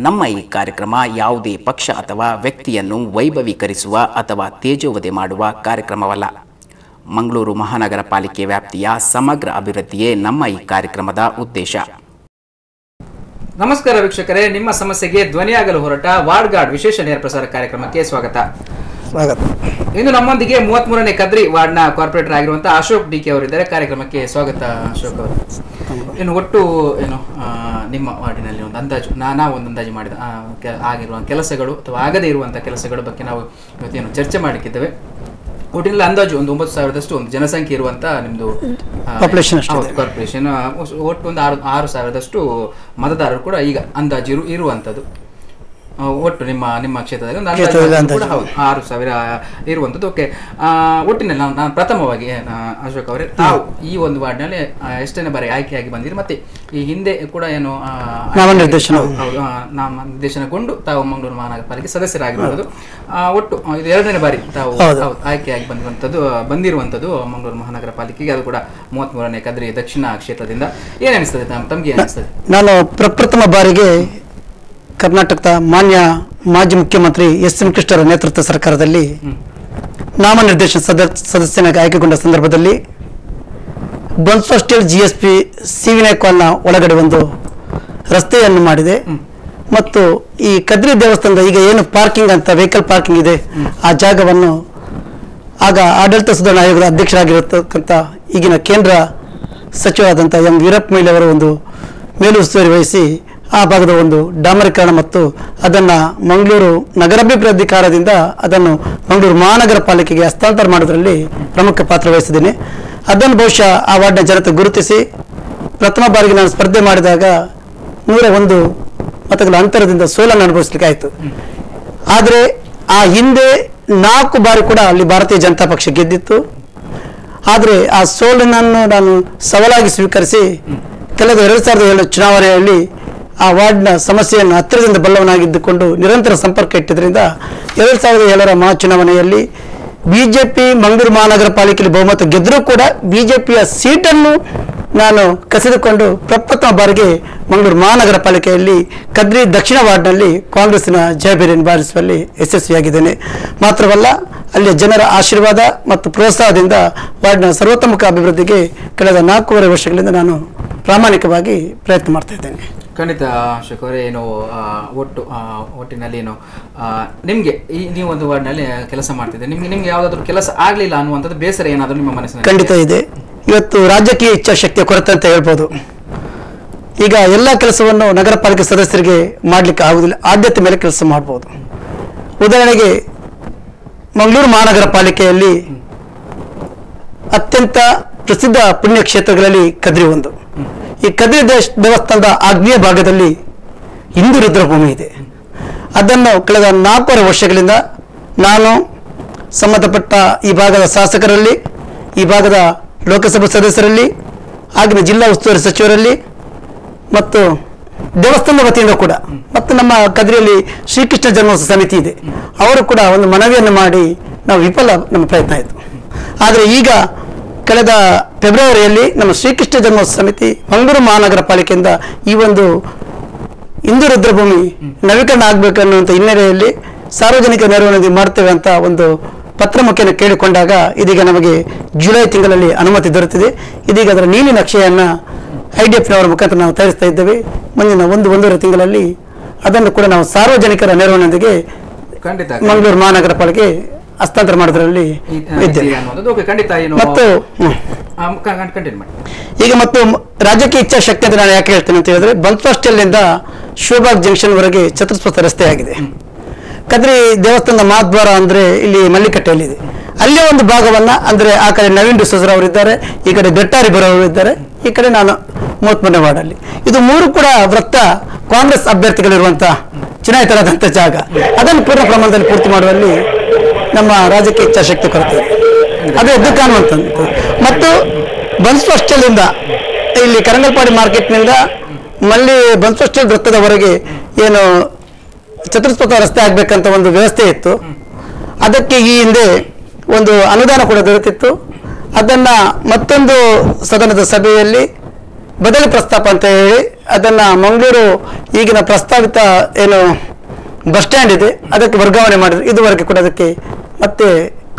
ನಮ್ಮ ಈ ಕಾರ್ಯಕ್ರಮ ಯಾವುದೇ ಪಕ್ಷ ಅಥವಾ ವ್ಯಕ್ತಿಯನ್ನು ವೈಭವೀಕರಿಸುವ ಅಥವಾ ತೇಜೋವಧೆ ಮಾಡುವ ಕಾರ್ಯಕ್ರಮವಲ್ಲ ಮಂಗಳೂರು ಮಹಾನಗರ ಪಾಲಿಕೆ ವ್ಯಾಪ್ತಿಯ ಸಮಗ್ರ ಅಭಿವೃದ್ಧಿಯೇ ನಮ್ಮ ಈ ಕಾರ್ಯಕ್ರಮದ ಉದ್ದೇಶ ನಮಸ್ಕಾರ ವೀಕ್ಷಕರೇ ನಿಮ್ಮ ಸಮಸ್ಯೆಗೆ ಧ್ವನಿಯಾಗಲು ಹೊರಟ ವಾರ್ಡ್ ಗಾರ್ಡ್ ವಿಶೇಷ ನೇರ ಪ್ರಸಾರ ಕಾರ್ಯಕ್ರಮಕ್ಕೆ ಸ್ವಾಗತ ಸ್ವಾಗತ ಇಂದು ನಮ್ಮೊಂದಿಗೆ ಮೂವತ್ತ್ ಮೂರನೇ ಕದ್ರಿ ವಾರ್ಡ್ನ ಕಾರ್ಪೊರೇಟರ್ ಆಗಿರುವಂತಹ ಅಶೋಕ್ ಡಿ ಕೆ ಅವರಿದ್ದಾರೆ ಕಾರ್ಯಕ್ರಮಕ್ಕೆ ಸ್ವಾಗತ ಅಶೋಕ್ ಅವರು ಇನ್ನು ಒಟ್ಟು ಏನು ಆ, ನಿಮ್ಮ ವಾರ್ಡಿನಲ್ಲಿ ಒಂದು ಅಂದಾಜು ನಾ ನಾವು ಒಂದು ಅಂದಾಜು ಮಾಡಿದ ಆ, ಕೆ- ಆಗಿರುವ ಕೆಲಸಗಳು ಅಥವಾ ಆಗದೇ ಇರುವಂತಹ ಕೆಲಸಗಳ ಬಗ್ಗೆ ನಾವು ಇವತ್ತೇನು ಚರ್ಚೆ ಮಾಡಲಿಕ್ಕಿದ್ದೇವೆ ಒಟ್ಟಿನಲ್ಲಿ ಅಂದಾಜು ಒಂದು ಒಂಬತ್ತು ಸಾವಿರದಷ್ಟು ಒಂದು ಜನಸಂಖ್ಯೆ ಇರುವಂತ ನಿಮ್ದು ಆ, Population ಅಷ್ಟಿದೆ. ಹೌದು, ಕಾರ್ಪೊರೇಷನ್ ಆ, ಒಟ್ಟು ಒಂದು ಆರು ಆರು ಸಾವಿರದಷ್ಟು ಮತದಾರರು ಕೂಡ ಈಗ ಅಂದಾಜು ಇರು ಇರುವಂಥದ್ದು ಆ, ಒಟ್ಟು ನಿಮ್ಮ ನಿಮ್ಮ ಕ್ಷೇತ್ರದಲ್ಲಿ ಒಂದು ಅಂದಾಜು ಕ್ಷೇತ್ರದಲ್ಲಿ ಕೂಡ ಅಂದಾಜು. ಹೌದು ಆರು ಸಾವಿರ ಇರುವಂಥದ್ದು ಓಕೆ ಒಟ್ಟಿನಲ್ಲಿ ನಾನು ನಾನು ಪ್ರಥಮವಾಗಿ ಆ, ಅಶೋಕ್ ಅವರೇ ತಾವು ಈ ಒಂದು ವಾರ್ಡ್ನಲ್ಲಿ ಆ, ಎಷ್ಟನೇ ಬಾರಿ ಆಯ್ಕೆಯಾಗಿ ಬಂದಿರಿ ಮತ್ತೆ ಈ ಹಿಂದೆ ಕೂಡ ಏನು ಆ, ನಾಮನಿರ್ದೇಶನ. ಹೌದು, ಹೌದು, ಆ, ನಾಮನಿರ್ದೇಶನಗೊಂಡು ತಾವು ಮಂಗಳೂರು ಮಹಾನಗರ ಪಾಲಿಕೆ ಸದಸ್ಯರಾಗಿರುವುದು ಆ, ಒಟ್ಟು ಆ, ಇದು ಎರಡನೇ ಬಾರಿ ತಾವು ಹೌದು. ಹೌದು, ಆಯ್ಕೆಯಾಗಿ ಬಂದಿರುವಂಥದ್ದು ಬಂದಿರುವಂಥದ್ದು ಮಂಗಳೂರು ಮಹಾನಗರ ಪಾಲಿಕೆಗೆ ಅದು ಕೂಡ ಮೂವತ್ಮೂರನೇ ಕದ್ರಿ ದಕ್ಷಿಣ ಕ್ಷೇತ್ರದಿಂದ ಏನ್ ಅನಿಸ್ತದೆ ತಮ್- ತಮ್ಗೆ ಏನ್ ಅನಿಸ್ತದೆ ನಾನು ಪ್ರಪ್ರಥಮ ಬಾರಿಗೆ ಕರ್ನಾಟಕದ ಮಾನ್ಯ ಮಾಜಿ ಮುಖ್ಯಮಂತ್ರಿ ಎಸ್ ಎಂ ಕೃಷ್ಣರ ನೇತೃತ್ವ ಸರ್ಕಾರದಲ್ಲಿ ನಾಮನಿರ್ದೇಶನ ಸದ ಸದಸ್ಯನಾಗಿ ಆಯ್ಕೆಗೊಂಡ ಸಂದರ್ಭದಲ್ಲಿ ಬನ್ಸ್ವಾಸ್ಟೇಲ್ G S P C Vinayak ಕಾಲ್ನ ಒಳಗಡೆ ಒಂದು ರಸ್ತೆಯನ್ನು ಮಾಡಿದೆ ಮತ್ತು ಈ ಕದ್ರಿ ದೇವಸ್ಥಾನದ ಈಗ ಏನು ಪಾರ್ಕಿಂಗ್ ಅಂತ ವೆಹಿಕಲ್ ಪಾರ್ಕಿಂಗ್ ಇದೆ ಆ ಜಾಗವನ್ನು ಆಗ ಆಡಳಿತ ಸುಧಾರಣಾ ಆಯೋಗದ ಅಧ್ಯಕ್ಷರಾಗಿರತಕ್ಕಂಥ ಈಗಿನ ಕೇಂದ್ರ ಸಚಿವರಾದಂಥ ಎಂ ವೀರಪ್ಪ ಮೊಯ್ಲಿ ಅವರ ಒಂದು ಮೇಲುಸ್ತುವಾರಿ ವಹಿಸಿ ಆ ಭಾಗದ ಒಂದು ಡಾಮರೀಕರಣ ಮತ್ತು ಅದನ್ನು ಮಂಗಳೂರು ನಗರಾಭಿವೃದ್ಧಿ ಕಾರ್ಯದಿಂದ ಅದನ್ನು ಮಂಗಳೂರು ಮಹಾನಗರ ಪಾಲಿಕೆಗೆ ಹಸ್ತಾಂತರ ಮಾಡೋದರಲ್ಲಿ ಪ್ರಮುಖ ಪಾತ್ರ ವಹಿಸಿದ್ದೀನಿ ಅದನ್ನು ಬಹುಶಃ ಆ ವಾರ್ಡ್ನ ಜನತೆ ಗುರುತಿಸಿ ಪ್ರಥಮ ಬಾರಿಗೆ ನಾನು ಸ್ಪರ್ಧೆ ಮಾಡಿದಾಗ ನೂರ ಒಂದು ಮತಗಳ ಅಂತರದಿಂದ ಸೋಲನ್ನು ಅನುಭವಿಸ್ಲಿಕ್ಕೆ ಆಯಿತು ಆದರೆ ಆ ಹಿಂದೆ ನಾಲ್ಕು ಬಾರಿ ಕೂಡ ಅಲ್ಲಿ ಭಾರತೀಯ ಜನತಾ ಪಕ್ಷ ಗೆದ್ದಿತ್ತು ಆದರೆ ಆ ಸೋಲನ್ನು ನಾನು ಸವಾಲಾಗಿ ಸ್ವೀಕರಿಸಿ ಕಳೆದ ಎರಡು ಸಾವಿರದ ಏಳು ಚುನಾವಣೆಯಲ್ಲಿ ಆ ವಾರ್ಡ್ನ ಸಮಸ್ಯೆಯನ್ನು ಹತ್ತಿರದಿಂದ ಬಲ್ಲವನಾಗಿದ್ದುಕೊಂಡು ನಿರಂತರ ಸಂಪರ್ಕ ಇಟ್ಟಿದ್ದರಿಂದ ಎರಡು ಸಾವಿರದ ಏಳರ ಮಹಾ ಚುನಾವಣೆಯಲ್ಲಿ ಬಿಜೆಪಿ ಮಂಗಳೂರು ಮಹಾನಗರ ಪಾಲಿಕೆಯಲ್ಲಿ ಬಹುಮತ ಗೆದ್ದರೂ ಕೂಡ ಬಿಜೆಪಿಯ ಸೀಟನ್ನು ನಾನು ಕಸಿದುಕೊಂಡು ಪ್ರಪ್ರಥಮ ಬಾರಿಗೆ ಮಂಗಳೂರು ಮಹಾನಗರ ಪಾಲಿಕೆಯಲ್ಲಿ ಕದ್ರಿ ದಕ್ಷಿಣ ವಾರ್ಡ್ನಲ್ಲಿ ಕಾಂಗ್ರೆಸ್ಸಿನ ಜಯಬೇರಿಯನ್ನು ಬಾರಿಸುವಲ್ಲಿ ಯಶಸ್ವಿಯಾಗಿದ್ದೇನೆ ಮಾತ್ರವಲ್ಲ ಅಲ್ಲಿಯ ಜನರ ಆಶೀರ್ವಾದ ಮತ್ತು ಪ್ರೋತ್ಸಾಹದಿಂದ ವಾರ್ಡ್ನ ಸರ್ವತೋಮುಖ ಅಭಿವೃದ್ಧಿಗೆ ಕಳೆದ ನಾಲ್ಕೂವರೆ ವರ್ಷಗಳಿಂದ ನಾನು ಪ್ರಾಮಾಣಿಕವಾಗಿ ಪ್ರಯತ್ನ ಮಾಡ್ತಾ ಇದ್ದೇನೆ ಖಂಡಿತ ಅಶೋಕ್ ಅವರೇ ಏನು ಆ, ಒಟ್ಟು ಆ, ಒಟ್ಟಿನಲ್ಲಿ ಏನು ಆ, ನಿಮ್ಗೆ ಈ ನೀವು ಒಂದು ವಾರ್ಡ್ನಲ್ಲಿ ಕೆಲಸ ಮಾಡ್ತಿದ್ದೆ ನಿಮ್ಗೆ ನಿಮ್ಗೆ ಯಾವ್ದಾದ್ರು ಕೆಲಸ ಆಗ್ಲಿಲ್ಲ ಅನ್ನುವಂಥದ್ದು ಬೇಸರ ಏನಾದ್ರು ನಿಮ್ಮ ಮನಸ್ಸಿನಲ್ಲಿ ಖಂಡಿತ ಇದೆ ಇವತ್ತು ರಾಜಕೀಯ ಇಚ್ಛಾಶಕ್ತಿಯ ಕೊರತೆ ಅಂತ ಹೇಳ್ಬೋದು ಈಗ ಎಲ್ಲ ಕೆಲಸವನ್ನು ನಗರ ಪಾಲಿಕೆ ಸದಸ್ಯರಿಗೆ ಮಾಡಲಿಕ್ಕೆ ಆಗುವುದಿಲ್ಲ ಆದ್ಯತೆ ಮೇಲೆ ಕೆಲಸ ಮಾಡ್ಬೋದು ಉದಾಹರಣೆಗೆ ಮಂಗಳೂರು ಮಹಾನಗರ ಪಾಲಿಕೆಯಲ್ಲಿ ಅತ್ಯಂತ ಪ್ರಸಿದ್ಧ ಪುಣ್ಯಕ್ಷೇತ್ರಗಳಲ್ಲಿ ಕದ್ರಿ ಒಂದು ಈ ಕದ್ರಿ ದೇಶ ದೇವಸ್ಥಾನದ ಆಗ್ನೇಯ ಭಾಗದಲ್ಲಿ ಹಿಂದೂ ರುದ್ರಭೂಮಿ ಇದೆ ಅದನ್ನು ಕಳೆದ ನಾಲ್ಕೂವರೆ ವರ್ಷಗಳಿಂದ ನಾನು ಸಂಬಂಧಪಟ್ಟ ಈ ಭಾಗದ ಶಾಸಕರಲ್ಲಿ ಈ ಭಾಗದ ಲೋಕಸಭಾ ಸದಸ್ಯರಲ್ಲಿ ಆಗಿನ ಜಿಲ್ಲಾ ಉಸ್ತುವಾರಿ ಸಚಿವರಲ್ಲಿ ಮತ್ತು ದೇವಸ್ಥಾನದ ವತಿಯಿಂದ ಕೂಡ ಮತ್ತು ನಮ್ಮ ಕದ್ರಿಯಲ್ಲಿ ಶ್ರೀಕೃಷ್ಣ ಜನ್ಮೋತ್ಸವ ಸಮಿತಿ ಇದೆ ಅವರು ಕೂಡ ಒಂದು ಮನವಿಯನ್ನು ಮಾಡಿ ನಾವು ವಿಫಲ ನಮ್ಮ ಪ್ರಯತ್ನ ಆಯಿತು ಆದರೆ ಈಗ ಕಳೆದ ಫೆಬ್ರವರಿಯಲ್ಲಿ ನಮ್ಮ ಶ್ರೀಕೃಷ್ಣ ಜನ್ಮೋತ್ಸವ ಸಮಿತಿ ಮಂಗಳೂರು ಮಹಾನಗರ ಪಾಲಿಕೆಯಿಂದ ಈ ಒಂದು ಹಿಂದೂ ರುದ್ರಭೂಮಿ ನವೀಕರಣ ಆಗಬೇಕನ್ನುವಂಥ ಹಿನ್ನೆಲೆಯಲ್ಲಿ ಸಾರ್ವಜನಿಕ ನೆರವಿನಲ್ಲಿ ಮಾಡ್ತೇವೆ ಅಂತ ಒಂದು ಪತ್ರ ಮುಖೇನ ಕೇಳಿಕೊಂಡಾಗ ಇದೀಗ ನಮಗೆ ಜುಲೈ ತಿಂಗಳಲ್ಲಿ ಅನುಮತಿ ದೊರೆತಿದೆ ಇದೀಗ ಅದರ ನೀಲಿ ನಕ್ಷೆಯನ್ನು ಐ ಡಿ ಎಫ್ನವರ ಮುಖಾಂತರ ನಾವು ತಯಾರಿಸ್ತಾ ಇದ್ದೇವೆ ಮುಂದಿನ ಒಂದು ಒಂದೂವರೆ ತಿಂಗಳಲ್ಲಿ ಅದನ್ನು ಕೂಡ ನಾವು ಸಾರ್ವಜನಿಕರ ನೆರವಿನೊಂದಿಗೆ ಖಂಡಿತ ಮಂಗಳೂರು ಮಹಾನಗರ ಪಾಲಿಕೆ ಹಸ್ತಾಂತರ ಮಾಡೋದ್ರಲ್ಲಿ ಈ- ಆ, ಇದ್ದೇವೆ ಇದೆ ಅನ್ನೋದು ಓಕೆ ಖಂಡಿತ ಏನು ಮತ್ತು ಹ್ಮ್. ಕಂಟಿನ್ಯೂ ಮಾಡಿ ಈಗ ಮತ್ತು ಮ- ರಾಜಕೀಯ ಇಚ್ಛಾಶಕ್ತಿ ಅಂತ ನಾನು ಯಾಕೆ ಹೇಳ್ತೇನೆ ಅಂತ ಹೇಳಿದ್ರೆ ಬಲ್ಪಾಸ್ಟೆಲ್ನಿಂದ ಶಿವಬಾಗ್ ಜಂಕ್ಷನ್ ವರೆಗೆ ಚತುಷ್ಪಥ ರಸ್ತೆ ಆಗಿದೆ ಕದ್ರಿ ದೇವಸ್ಥಾನದ ಮಹಾದ್ವಾರ ಅಂದ್ರೆ ಇಲ್ಲಿ ಮಲ್ಲಿಕಟ್ಟೆಯಲ್ಲಿದೆ ಅಲ್ಲೇ ಒಂದು ಭಾಗವನ್ನ ಅಂದ್ರೆ ಆ ಕಡೆ ನವೀನ್ ಡಿಸೋಜರ್ ಅವರು ಇದ್ದಾರೆ ಈ ಕಡೆ ಬೆಟ್ಟಾರಿ ಬರೋರು ಇದ್ದಾರೆ ಈ ಕಡೆ ನಾನು ಮೂವತ್ಮೂರನೇ ವಾರ್ಡಲ್ಲಿ ಇದು ಮೂರು ಕೂಡ ವೃತ್ತ ಕಾಂಗ್ರೆಸ್ ಅಭ್ಯರ್ಥಿಗಳಿರುವಂತ ಚುನಾಯಿತರಾದಂಥ ಜಾಗ ಅದನ್ನು ಪೂರ್ಣ ಪ್ರಮಾಣದಲ್ಲಿ ಪೂರ್ತಿ ಮಾಡುವಲ್ಲಿ ನಮ್ಮ ರಾಜಕೀಯ ಇಚ್ಛಾಶಕ್ತಿ ಕೊರತೆ ಇದೆ. ಅದು ಎದ್ದು ಕಾಣುವಂಥದ್ದು ಮತ್ತು ಬನ್ಸ್ವಾಸ್ಟೆಲಿಂದ ಇಲ್ಲಿ ಕರಂಗಲ್ಪಾಡಿ ಮಾರ್ಕೆಟ್ನಿಂದ ಮಲ್ಲಿ ಬನ್ಸ್ವಾಸ್ಟೆಲ್ ವೃತ್ತದವರೆಗೆ ಏನು ಚತುಷ್ಪಥ ರಸ್ತೆ ಆಗ್ಬೇಕಂತ ಒಂದು ವ್ಯವಸ್ಥೆ ಇತ್ತು ಅದಕ್ಕೆ ಈ ಹಿಂದೆ ಒಂದು ಅನುದಾನ ಕೂಡ ದೊರೆತಿತ್ತು ಅದನ್ನ ಮತ್ತೊಂದು ಸದನದ ಸಭೆಯಲ್ಲಿ ಬದಲಿ ಪ್ರಸ್ತಾಪ ಅಂತ ಹೇಳಿ ಅದನ್ನ ಮಂಗಳೂರು ಈಗಿನ ಪ್ರಸ್ತಾವಿತ ಏನು ಬಸ್ ಸ್ಟ್ಯಾಂಡ್ ಇದೆ ಅದಕ್ಕೆ ವರ್ಗಾವಣೆ ಮಾಡಿದ್ರು ಇದುವರೆಗೆ ಕೂಡ ಅದಕ್ಕೆ ಮತ್ತೆ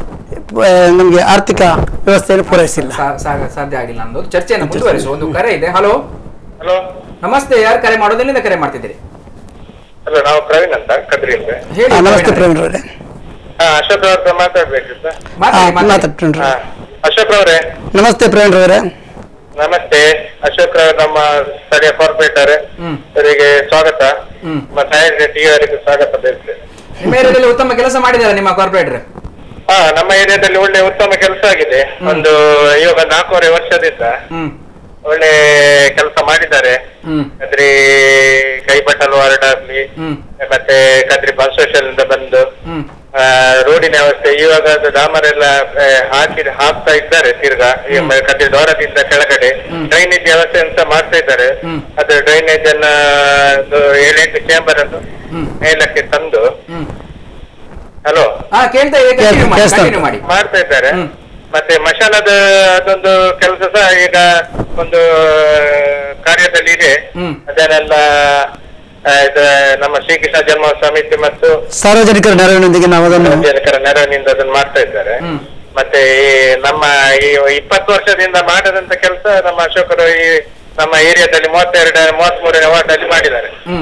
ನಮಗೆ ಆರ್ಥಿಕ ವ್ಯವಸ್ಥೆಯನ್ನು ಪೂರೈಸಿಲ್ಲ ಸಾ- ಸಾ- ಸಾಧ್ಯ ಆಗಿಲ್ಲ ಅನ್ನೋದು ಚರ್ಚೆಯನ್ನು ಮುಂದುವರಿಸುವ ಒಂದು ಕರೆ ಇದೆ ಹಲೋ ಹಲೋ ನಮಸ್ತೆ ಯಾರು ಕರೆ ಮಾಡೋದು ಎಲ್ಲಿಂದ ಕರೆ ಮಾಡ್ತಿದ್ದೀರಿ ಹಲೋ ನಾವು ಪ್ರವೀಣ್ ಅಂತ ಕದ್ರಿಯಿಂದ ಹೇಳಿ ಆ, ನಮಸ್ತೆ ಪ್ರವೀಣ್ ಪ್ರವೀಣ್ ಅವರೇ ಹಾ ಅಶೋಕ್ ಅವ್ರ ಹತ್ರ ಮಾತಾಡ್ಬೇಕಿತ್ತ ಅವರೇ. ಮಾತಾಡಿ, ಮಾತಾಡಿ. ಮಾತಾಡ್ತೀನಿ ಹಾ ಅಶೋಕ್ ಅವರೇ ನಮಸ್ತೆ ಪ್ರವೀಣ್ ಅವರೇ ನಮಸ್ತೆ ಅಶೋಕ್ ಅವ್ರು ನಮ್ಮ ಸ್ಥಳೀಯ ಕಾರ್ಪೊರೇಟರ್ ಹ್ಮ್. ಅವರಿಗೆ ಸ್ವಾಗತ ಹ್ಮ್. ಮತ್ತೆ ಟಿ ಅವರಿಗೆ ಸ್ವಾಗತ ಬಯಸ್ತೇನೆ ನಿಮ್ಮ ಏರಿಯಾದಲ್ಲಿ ಉತ್ತಮ ಕೆಲಸ ಮಾಡಿದ್ದಾರೆ ನಿಮ್ಮ ಕಾರ್ಪೊರೇಟರ್ ಹಾ ನಮ್ಮ ಏರಿಯಾದಲ್ಲಿ ಒಳ್ಳೆ ಉತ್ತಮ ಕೆಲಸ ಆಗಿದೆ ಒಂದು ಇವಾಗ ನಾಲ್ಕೂವರೆ ವರ್ಷದಿಂದ ಹ್ಮ್ ಒಳ್ಳೆ ಕೆಲಸ ಮಾಡಿದ್ದಾರೆ ಹ್ಮ್ ಕದ್ರಿ ಕೈಬಟ್ಟಲ್ ವಾರ್ಡ್ ಆಗ್ಲಿ ಹ್ಮ್ ಮತ್ತೆ ಕದ್ರಿ ಬನ್ಸೋಷಲ್ ಇಂದ ಬಂದು ಹ್ಮ್ ಆ, ರೋಡಿನ ವ್ಯವಸ್ಥೆ ಇವಾಗ ಅದು ಡಾಮರ್ ಎಲ್ಲ ಆ, ಹಾಕಿ ಹಾಕ್ತಾ ಇದ್ದಾರೆ ತಿರ್ಗಾ ಈ ಮ- ಕದ್ರಿ ದೋರದಿಂದ ಕೆಳಗಡೆ ಡ್ರೈನೇಜ್ ವ್ಯವಸ್ಥೆ ಅಂತ ಮಾಡ್ತಾ ಇದ್ದಾರೆ ಹ್ಮ್. ಅದು ಡ್ರೈನೇಜ್ ಅನ್ನ ಒಂದು ಏಳೆಂಟು ಚೇಂಬರ್ ಅನ್ನು ಹ್ಮ್. ಮೇಲಕ್ಕೆ ತಂದು ಹ್ಮ್ ಹಲೋ ಹಾ ಕೇಳ್ತಾ ಇದೆ ಕಂಟಿನ್ಯೂ ಮಾಡಿ ಕೇಳ್ಸ್ತಾ ಕಂಟಿನ್ಯೂ ಮಾಡಿ ಮಾಡ್ತಾ ಇದ್ದಾರೆ ಹ್ಮ್. ಮತ್ತೆ ಮಶಾನದ ಅದೊಂದು ಕೆಲಸ ಸಹ ಈಗ ಒಂದು ಕಾರ್ಯದಲ್ಲಿ ಇದೆ ಹ್ಮ್. ಅದನ್ನೆಲ್ಲ ಆ, ಇದು ನಮ್ಮ ಶ್ರೀಕೃಷ್ಣ ಜನ್ಮ ಸಮಿತಿ ಮತ್ತು ಸಾರ್ವಜನಿಕರ ನೆರವಿನೊಂದಿಗೆ ನಾವು ಅದನ್ನು ಸಾರ್ವಜನಿಕರ ನೆರವಿನಿಂದ ಅದನ್ನ ಮಾಡ್ತಾ ಇದ್ದಾರೆ ಹ್ಮ್. ಮತ್ತೆ ಈ ನಮ್ಮ ಈ ಇಪ್ಪತ್ತು ವರ್ಷದಿಂದ ಮಾಡದಂತ ಕೆಲಸ ನಮ್ಮ ಅಶೋಕರು ಈ ನಮ್ಮ ಏರಿಯಾದಲ್ಲಿ ಮೂವತ್ತೆರಡು ಮೂವತ್ತ್ ಮೂರನೇ ವಾರ್ಡ್ ಅಲ್ಲಿ ಮಾಡಿದ್ದಾರೆ ಹ್ಮ್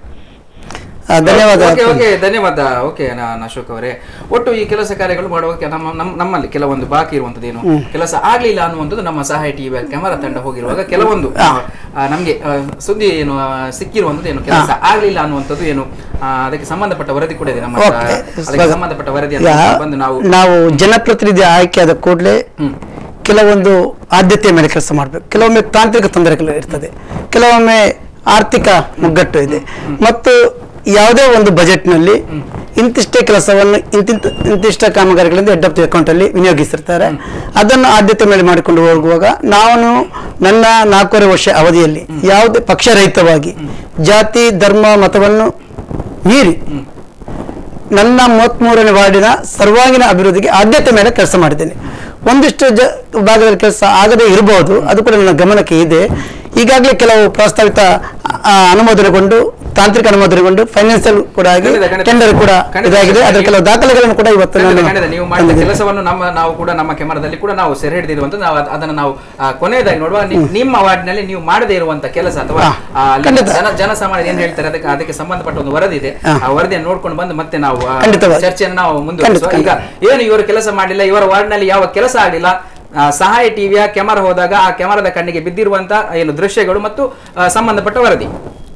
ಆ, ಧನ್ಯವಾದ ಓಕೆ ಓಕೆ ಧನ್ಯವಾದ ಓಕೆ ನಾನು ಅಶೋಕ್ ಅವರೇ ಒಟ್ಟು ಈ ಕೆಲಸ ಕಾರ್ಯಗಳು ಮಾಡುವಾಗ ನಮ್ಮ ನಮ್ಮ- ನಮ್ಮಲ್ಲಿ ಕೆಲವೊಂದು ಬಾಕಿ ಇರುವಂತದ್ದು ಏನು ಕೆಲಸ ಆಗ್ಲಿಲ್ಲ ಅನ್ನುವಂಥದ್ದು ನಮ್ಮ ಸಹಾಯ ಟಿವಿ ಕ್ಯಾಮರಾ ತಂಡ ಹೋಗಿರುವಾಗ ಕೆಲವೊಂದು ಆ, ಆ, ನಮ್ಗೆ ಆ, ಸುದ್ದಿ ಏನು ಆ, ಸಿಕ್ಕಿರುವಂತದ್ದು ಏನು ಕೆಲಸ ಆಗ್ಲಿಲ್ಲ ಅನ್ನುವಂಥದ್ದು ಏನು ಆ, ಅದಕ್ಕೆ ಸಂಬಂಧಪಟ್ಟ ವರದಿ ಕೂಡ ಇದೆ ನಮ್ಮ ಹತ್ರ. ಓಕೆ. ಅದಕ್ಕೆ ಸಂಬಂಧಪಟ್ಟ ವರದಿಯನ್ನು ಯಾ- ಬಂದು ನಾವು ನಾವು ಜನಪ್ರತಿನಿಧಿ ಆಯ್ಕೆಯಾದ ಕೂಡಲೇ ಹ್ಮ್ ಕೆಲವೊಂದು ಆದ್ಯತೆಯ ಮೇಲೆ ಕೆಲಸ ಮಾಡಬೇಕು ಕೆಲವೊಮ್ಮೆ ತಾಂತ್ರಿಕ ತೊಂದರೆಗಳು ಇರ್ತದೆ ಕೆಲವೊಮ್ಮೆ ಆರ್ಥಿಕ ಮುಗ್ಗಟ್ಟು ಇದೆ ಮತ್ತು ಯಾವುದೇ ಒಂದು ಬಜೆಟ್ನಲ್ಲಿ ಇಂತಿಷ್ಟೇ ಕೆಲಸವನ್ನು ಇಂತಿಂತ ಇಂತಿಷ್ಟ ಕಾಮಗಾರಿಗಳಿಂದ ಹೆಡ್ ಆಫ್ ದಿ ಅಕೌಂಟ್ ಅಲ್ಲಿ ವಿನಿಯೋಗಿಸಿರ್ತಾರೆ ಅದನ್ನು ಆದ್ಯತೆ ಮೇಲೆ ಮಾಡಿಕೊಂಡು ಹೋಗುವಾಗ ನಾನು ನನ್ನ ನಾಲ್ಕೂವರೆ ವರ್ಷ ಅವಧಿಯಲ್ಲಿ ಯಾವುದೇ ಪಕ್ಷರಹಿತವಾಗಿ ಜಾತಿ ಧರ್ಮ ಮತವನ್ನು ಮೀರಿ ನನ್ನ ಮೂವತ್ಮೂರನೇ ವಾರ್ಡಿನ ಸರ್ವಾಂಗೀಣ ಅಭಿವೃದ್ಧಿಗೆ ಆದ್ಯತೆ ಮೇಲೆ ಕೆಲಸ ಮಾಡಿದ್ದೇನೆ ಒಂದಿಷ್ಟು ಜ ಭಾಗದಲ್ಲಿ ಕೆಲಸ ಆಗದೇ ಇರಬಹುದು ಅದು ಕೂಡ ನನ್ನ ಗಮನಕ್ಕೆ ಇದೆ ಈಗಾಗಲೇ ಕೆಲವು ಪ್ರಸ್ತಾವಿತ ಆ, ಅನುಮೋದನೆಗೊಂಡು ತಾಂತ್ರಿಕ ಅನುಮೋದನೆಗೊಂಡು ಫೈನಾನ್ಸಿಯಲ್ ಕೂಡ ಆಗಿ ಖಂಡಿತ, ಖಂಡಿತ. ಟೆಂಡರ್ ಕೂಡ ಖಂಡಿತ. ಇದಾಗಿದೆ ಅದರ ಕೆಲವು ದಾಖಲೆಗಳನ್ನು ಕೂಡ ಇವತ್ತು ಖಂಡಿತ, ನಾನು ಖಂಡಿತ. ನೀವು ಮಾಡಿದ ತಂದಿದ್ದೇನೆ. ಕೆಲಸವನ್ನು ನಮ್ಮ ನಾವು ಕೂಡ ನಮ್ಮ ಕ್ಯಾಮರಾದಲ್ಲಿ ಕೂಡ ನಾವು ಸೆರೆ ಹಿಡಿದಿರುವಂತ ನಾವು ಅದ್- ಅದನ್ನ ನಾವು ಆ, ಕೊನೆಯದಾಗಿ ನೋಡುವ ನಿ- ನಿಮ್ಮ ವಾರ್ಡ್ನಲ್ಲಿ ನೀವು ಮಾಡದೇ ಇರುವಂತ ಕೆಲಸ ಅಥವಾ ಹಾ, ಆ, ಅಲ್ಲಿ ಖಂಡಿತ. ಜನ ಜನಸಾಮಾನ್ಯ ಏನ್ ಹೇಳ್ತಾರೆ ಅದಕ್ಕೆ ಅದಕ್ಕೆ ಸಂಬಂಧಪಟ್ಟ ಒಂದು ವರದಿ ಇದೆ ಹಾ. ಆ ವರದಿಯನ್ನು ನೋಡ್ಕೊಂಡು ಬಂದು ಮತ್ತೆ ನಾವು ಆ, ಖಂಡಿತವಾಗಿ. ಚರ್ಚೆಯನ್ನು ನಾವು ಮುಂದುವರಿಸುವ ಖಂಡಿತ, ಈಗ ಏನು ಇವರು ಕೆಲಸ ಮಾಡಲಿಲ್ಲ ಇವರ ವಾರ್ಡ್ನಲ್ಲಿ ಯಾವ ಕೆಲಸ ಆಗಲಿಲ್ಲ ಆ, ಸಹಾಯ ಟಿವಿಯ ಕ್ಯಾಮರಾ ಹೋದಾಗ ಆ ಕ್ಯಾಮರಾದ ಕಣ್ಣಿಗೆ ಬಿದ್ದಿರುವಂತ ಏನು ದೃಶ್ಯಗಳು ಮತ್ತು ಆ, ಸಂಬಂಧಪಟ್ಟ ವರದಿ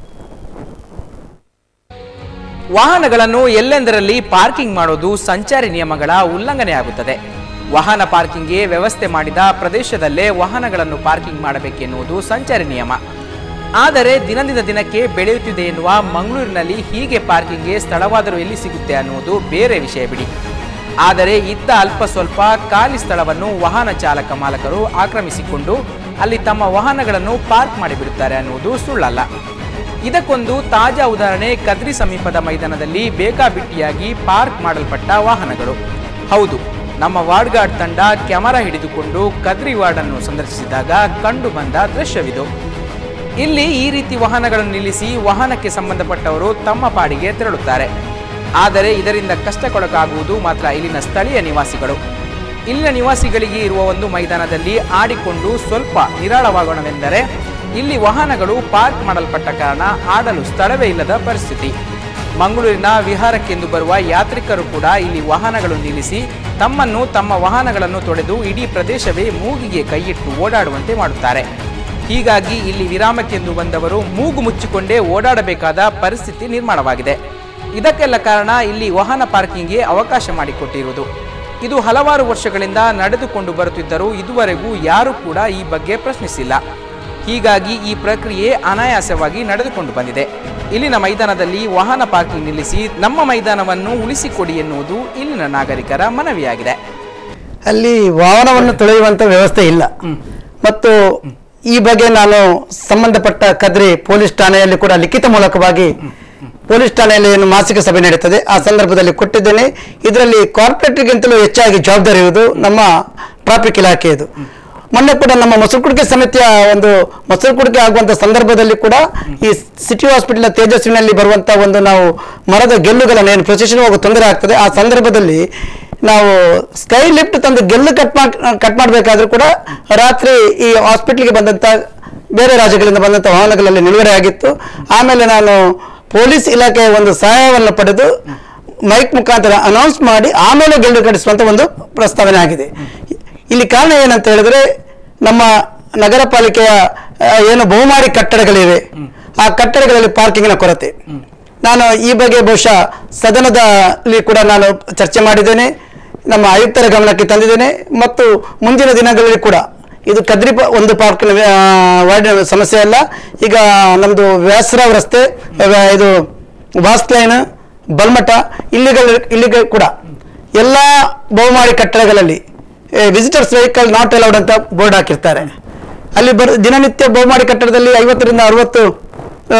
ವಾಹನಗಳನ್ನು ಎಲ್ಲೆಂದರಲ್ಲಿ ಪಾರ್ಕಿಂಗ್ ಮಾಡೋದು ಸಂಚಾರಿ ನಿಯಮಗಳ ಉಲ್ಲಂಘನೆಯಾಗುತ್ತದೆ ವಾಹನ ಪಾರ್ಕಿಂಗ್ಗೆ ವ್ಯವಸ್ಥೆ ಮಾಡಿದ ಪ್ರದೇಶದಲ್ಲೇ ವಾಹನಗಳನ್ನು ಪಾರ್ಕಿಂಗ್ ಮಾಡಬೇಕೆನ್ನುವುದು ಸಂಚಾರಿ ನಿಯಮ ಆದರೆ ದಿನದಿಂದ ದಿನಕ್ಕೆ ಬೆಳೆಯುತ್ತಿದೆ ಎನ್ನುವ ಮಂಗಳೂರಿನಲ್ಲಿ ಹೀಗೆ ಪಾರ್ಕಿಂಗ್ಗೆ ಸ್ಥಳವಾದರೂ ಎಲ್ಲಿ ಸಿಗುತ್ತೆ ಅನ್ನುವುದು ಬೇರೆ ವಿಷಯ ಬಿಡಿ ಆದರೆ ಇದ್ದ ಅಲ್ಪ ಸ್ವಲ್ಪ ಖಾಲಿ ಸ್ಥಳವನ್ನು ವಾಹನ ಚಾಲಕ ಮಾಲಕರು ಆಕ್ರಮಿಸಿಕೊಂಡು ಅಲ್ಲಿ ತಮ್ಮ ವಾಹನಗಳನ್ನು ಪಾರ್ಕ್ ಮಾಡಿಬಿಡುತ್ತಾರೆ ಅನ್ನುವುದು ಸುಳ್ಳಲ್ಲ ಇದಕ್ಕೊಂದು ತಾಜಾ ಉದಾಹರಣೆ ಕದ್ರಿ ಸಮೀಪದ ಮೈದಾನದಲ್ಲಿ ಬೇಕಾಬಿಟ್ಟಿಯಾಗಿ ಪಾರ್ಕ್ ಮಾಡಲ್ಪಟ್ಟ ವಾಹನಗಳು ಹೌದು ನಮ್ಮ ವಾರ್ಡ್ ಗಾರ್ಡ್ ತಂಡ ಕ್ಯಾಮರಾ ಹಿಡಿದುಕೊಂಡು ಕದ್ರಿ ವಾರ್ಡ್ ಅನ್ನು ಸಂದರ್ಶಿಸಿದಾಗ ಕಂಡು ಬಂದ ದೃಶ್ಯವಿದು ಇಲ್ಲಿ ಈ ರೀತಿ ವಾಹನಗಳನ್ನು ನಿಲ್ಲಿಸಿ ವಾಹನಕ್ಕೆ ಸಂಬಂಧಪಟ್ಟವರು ತಮ್ಮ ಪಾಡಿಗೆ ತೆರಳುತ್ತಾರೆ ಆದರೆ ಇದರಿಂದ ಕಷ್ಟಕ್ಕೊಳಗಾಗುವುದು ಮಾತ್ರ ಇಲ್ಲಿನ ಸ್ಥಳೀಯ ನಿವಾಸಿಗಳು ಇಲ್ಲಿನ ನಿವಾಸಿಗಳಿಗೆ ಇರುವ ಒಂದು ಮೈದಾನದಲ್ಲಿ ಆಡಿಕೊಂಡು ಸ್ವಲ್ಪ ನಿರಾಳವಾಗೋಣವೆಂದರೆ ಇಲ್ಲಿ ವಾಹನಗಳು ಪಾರ್ಕ್ ಮಾಡಲ್ಪಟ್ಟ ಕಾರಣ ಆಡಲು ಸ್ಥಳವೇ ಇಲ್ಲದ ಪರಿಸ್ಥಿತಿ ಮಂಗಳೂರಿನ ವಿಹಾರಕ್ಕೆಂದು ಬರುವ ಯಾತ್ರಿಕರು ಕೂಡ ಇಲ್ಲಿ ವಾಹನಗಳು ನಿಲ್ಲಿಸಿ ತಮ್ಮನ್ನು ತಮ್ಮ ವಾಹನಗಳನ್ನು ತೊಡೆದು ಇಡೀ ಪ್ರದೇಶವೇ ಮೂಗಿಗೆ ಕೈಯಿಟ್ಟು ಓಡಾಡುವಂತೆ ಮಾಡುತ್ತಾರೆ ಹೀಗಾಗಿ ಇಲ್ಲಿ ವಿರಾಮಕ್ಕೆಂದು ಬಂದವರು ಮೂಗು ಮುಚ್ಚಿಕೊಂಡೇ ಓಡಾಡಬೇಕಾದ ಪರಿಸ್ಥಿತಿ ನಿರ್ಮಾಣವಾಗಿದೆ ಇದಕ್ಕೆಲ್ಲ ಕಾರಣ ಇಲ್ಲಿ ವಾಹನ ಪಾರ್ಕಿಂಗ್ಗೆ ಅವಕಾಶ ಮಾಡಿಕೊಟ್ಟಿರುವುದು ಇದು ಹಲವಾರು ವರ್ಷಗಳಿಂದ ನಡೆದುಕೊಂಡು ಬರುತ್ತಿದ್ದರೂ ಇದುವರೆಗೂ ಯಾರೂ ಕೂಡ ಈ ಬಗ್ಗೆ ಪ್ರಶ್ನಿಸಿಲ್ಲ ಹೀಗಾಗಿ ಈ ಪ್ರಕ್ರಿಯೆ ಅನಾಯಾಸವಾಗಿ ನಡೆದುಕೊಂಡು ಬಂದಿದೆ ಇಲ್ಲಿನ ಮೈದಾನದಲ್ಲಿ ವಾಹನ ಪಾರ್ಕಿಂಗ್ ನಿಲ್ಲಿಸಿ ನಮ್ಮ ಮೈದಾನವನ್ನು ಉಳಿಸಿಕೊಡಿ ಎನ್ನುವುದು ಇಲ್ಲಿನ ನಾಗರಿಕರ ಮನವಿಯಾಗಿದೆ ಅಲ್ಲಿ ವಾಹನವನ್ನು ತೊಳೆಯುವಂತ ವ್ಯವಸ್ಥೆ ಇಲ್ಲ ಮತ್ತು ಈ ಬಗ್ಗೆ ನಾನು ಸಂಬಂಧಪಟ್ಟ ಕದ್ರಿ ಪೊಲೀಸ್ ಠಾಣೆಯಲ್ಲಿ ಕೂಡ ಲಿಖಿತ ಮೂಲಕವಾಗಿ ಪೊಲೀಸ್ ಠಾಣೆಯಲ್ಲಿ ಏನು ಮಾಸಿಕ ಸಭೆ ನಡೀತದೆ ಆ ಸಂದರ್ಭದಲ್ಲಿ ಕೊಟ್ಟಿದ್ದೇನೆ ಇದರಲ್ಲಿ ಕಾರ್ಪೊರೇಟ್ಗಿಂತಲೂ ಹೆಚ್ಚಾಗಿ ಜವಾಬ್ದಾರಿ ಇರುವುದು ನಮ್ಮ ಟ್ರಾಫಿಕ್ ಇಲಾಖೆಯದು ಮೊನ್ನೆ ಕೂಡ ನಮ್ಮ ಮೊಸರುಕುಡಿಕೆ ಸಮಿತಿಯ ಒಂದು ಮೊಸರುಕುಡಿಕೆ ಆಗುವಂತ ಸಂದರ್ಭದಲ್ಲಿ ಕೂಡ ಈ ಸಿಟಿ ಹಾಸ್ಪಿಟಲ್ ತೇಜಸ್ವಿನಲ್ಲಿ ಬರುವಂತ ಒಂದು ನಾವು ಮರದ ಗೆಲ್ಲುಗಳನ್ನು ಏನು ಪ್ರೊಸೆಷನ್ ಹೋಗೋ ತೊಂದರೆ ಆಗ್ತದೆ ಆ ಸಂದರ್ಭದಲ್ಲಿ ನಾವು ಸ್ಕೈ ಲಿಫ್ಟ್ ತಂದು ಗೆಲ್ಲು ಕಟ್ ಮಾಡ್ ಕಟ್ ಮಾಡಬೇಕಾದ್ರೂ ಕೂಡ ರಾತ್ರಿ ಈ ಹಾಸ್ಪಿಟ್ಲಿಗೆ ಬಂದಂತ ಬೇರೆ ರಾಜ್ಯಗಳಿಂದ ಬಂದಂತ ವಾಹನಗಳಲ್ಲಿ ನಿಲುಗಡೆ ಆಗಿತ್ತು ಆಮೇಲೆ ನಾನು ಪೊಲೀಸ್ ಇಲಾಖೆಯ ಒಂದು ಸಹಾಯವನ್ನು ಪಡೆದು ಮೈಕ್ ಮುಖಾಂತರ ಅನೌನ್ಸ್ ಮಾಡಿ ಆಮೇಲೆ ಗೆಲ್ಲು ಕಟ್ಟಿಸುವಂತ ಒಂದು ಪ್ರಸ್ತಾವನೆ ಆಗಿದೆ ಇಲ್ಲಿ ಕಾರಣ ಏನಂತ ಹೇಳಿದ್ರೆ ನಮ್ಮ ನಗರ ಪಾಲಿಕೆಯ ಆ, ಏನು ಬಹುಮಾಡಿ ಕಟ್ಟಡಗಳಿವೆ ಆ ಕಟ್ಟಡಗಳಲ್ಲಿ ಪಾರ್ಕಿಂಗ್ನ ಕೊರತೆ ನಾನು ಈ ಬಗ್ಗೆ ಬಹುಶಃ ಸದನದಲ್ಲಿ ಕೂಡ ನಾನು ಚರ್ಚೆ ಮಾಡಿದ್ದೇನೆ ನಮ್ಮ ಆಯುಕ್ತರ ಗಮನಕ್ಕೆ ತಂದಿದ್ದೇನೆ ಮತ್ತು ಮುಂದಿನ ದಿನಗಳಲ್ಲಿ ಕೂಡ ಇದು ಕದ್ರಿ ಪ- ಒಂದು ಪಾರ್ಕ್ ವಾರ್ಡಿನ ಸಮಸ್ಯೆ ಅಲ್ಲ ಈಗ ನಮ್ದು ವ್ಯಾಸರಾವ್ ರಸ್ತೆ ಆ, ಇದು ವಾಸ್ ಲೈನ್ ಬಲ್ಮಠ ಇಲ್ಲಿಗಳ ಇಲ್ಲಿಗೆ ಕೂಡ ಎಲ್ಲ ಬಹುಮಾಡಿ ಕಟ್ಟಡಗಳಲ್ಲಿ ವಿಸಿಟರ್ಸ್ ವೆಹಿಕಲ್ ನಾಟ್ ಅಲೌಡ್ ಅಂತ ಬೋರ್ಡ್ ಹಾಕಿರ್ತಾರೆ ಅಲ್ಲಿ ಬರ್ ದಿನನಿತ್ಯ ಬಹುಮಾಡಿ ಕಟ್ಟಡದಲ್ಲಿ ಐವತ್ತರಿಂದ ಅರವತ್ತು ಆ,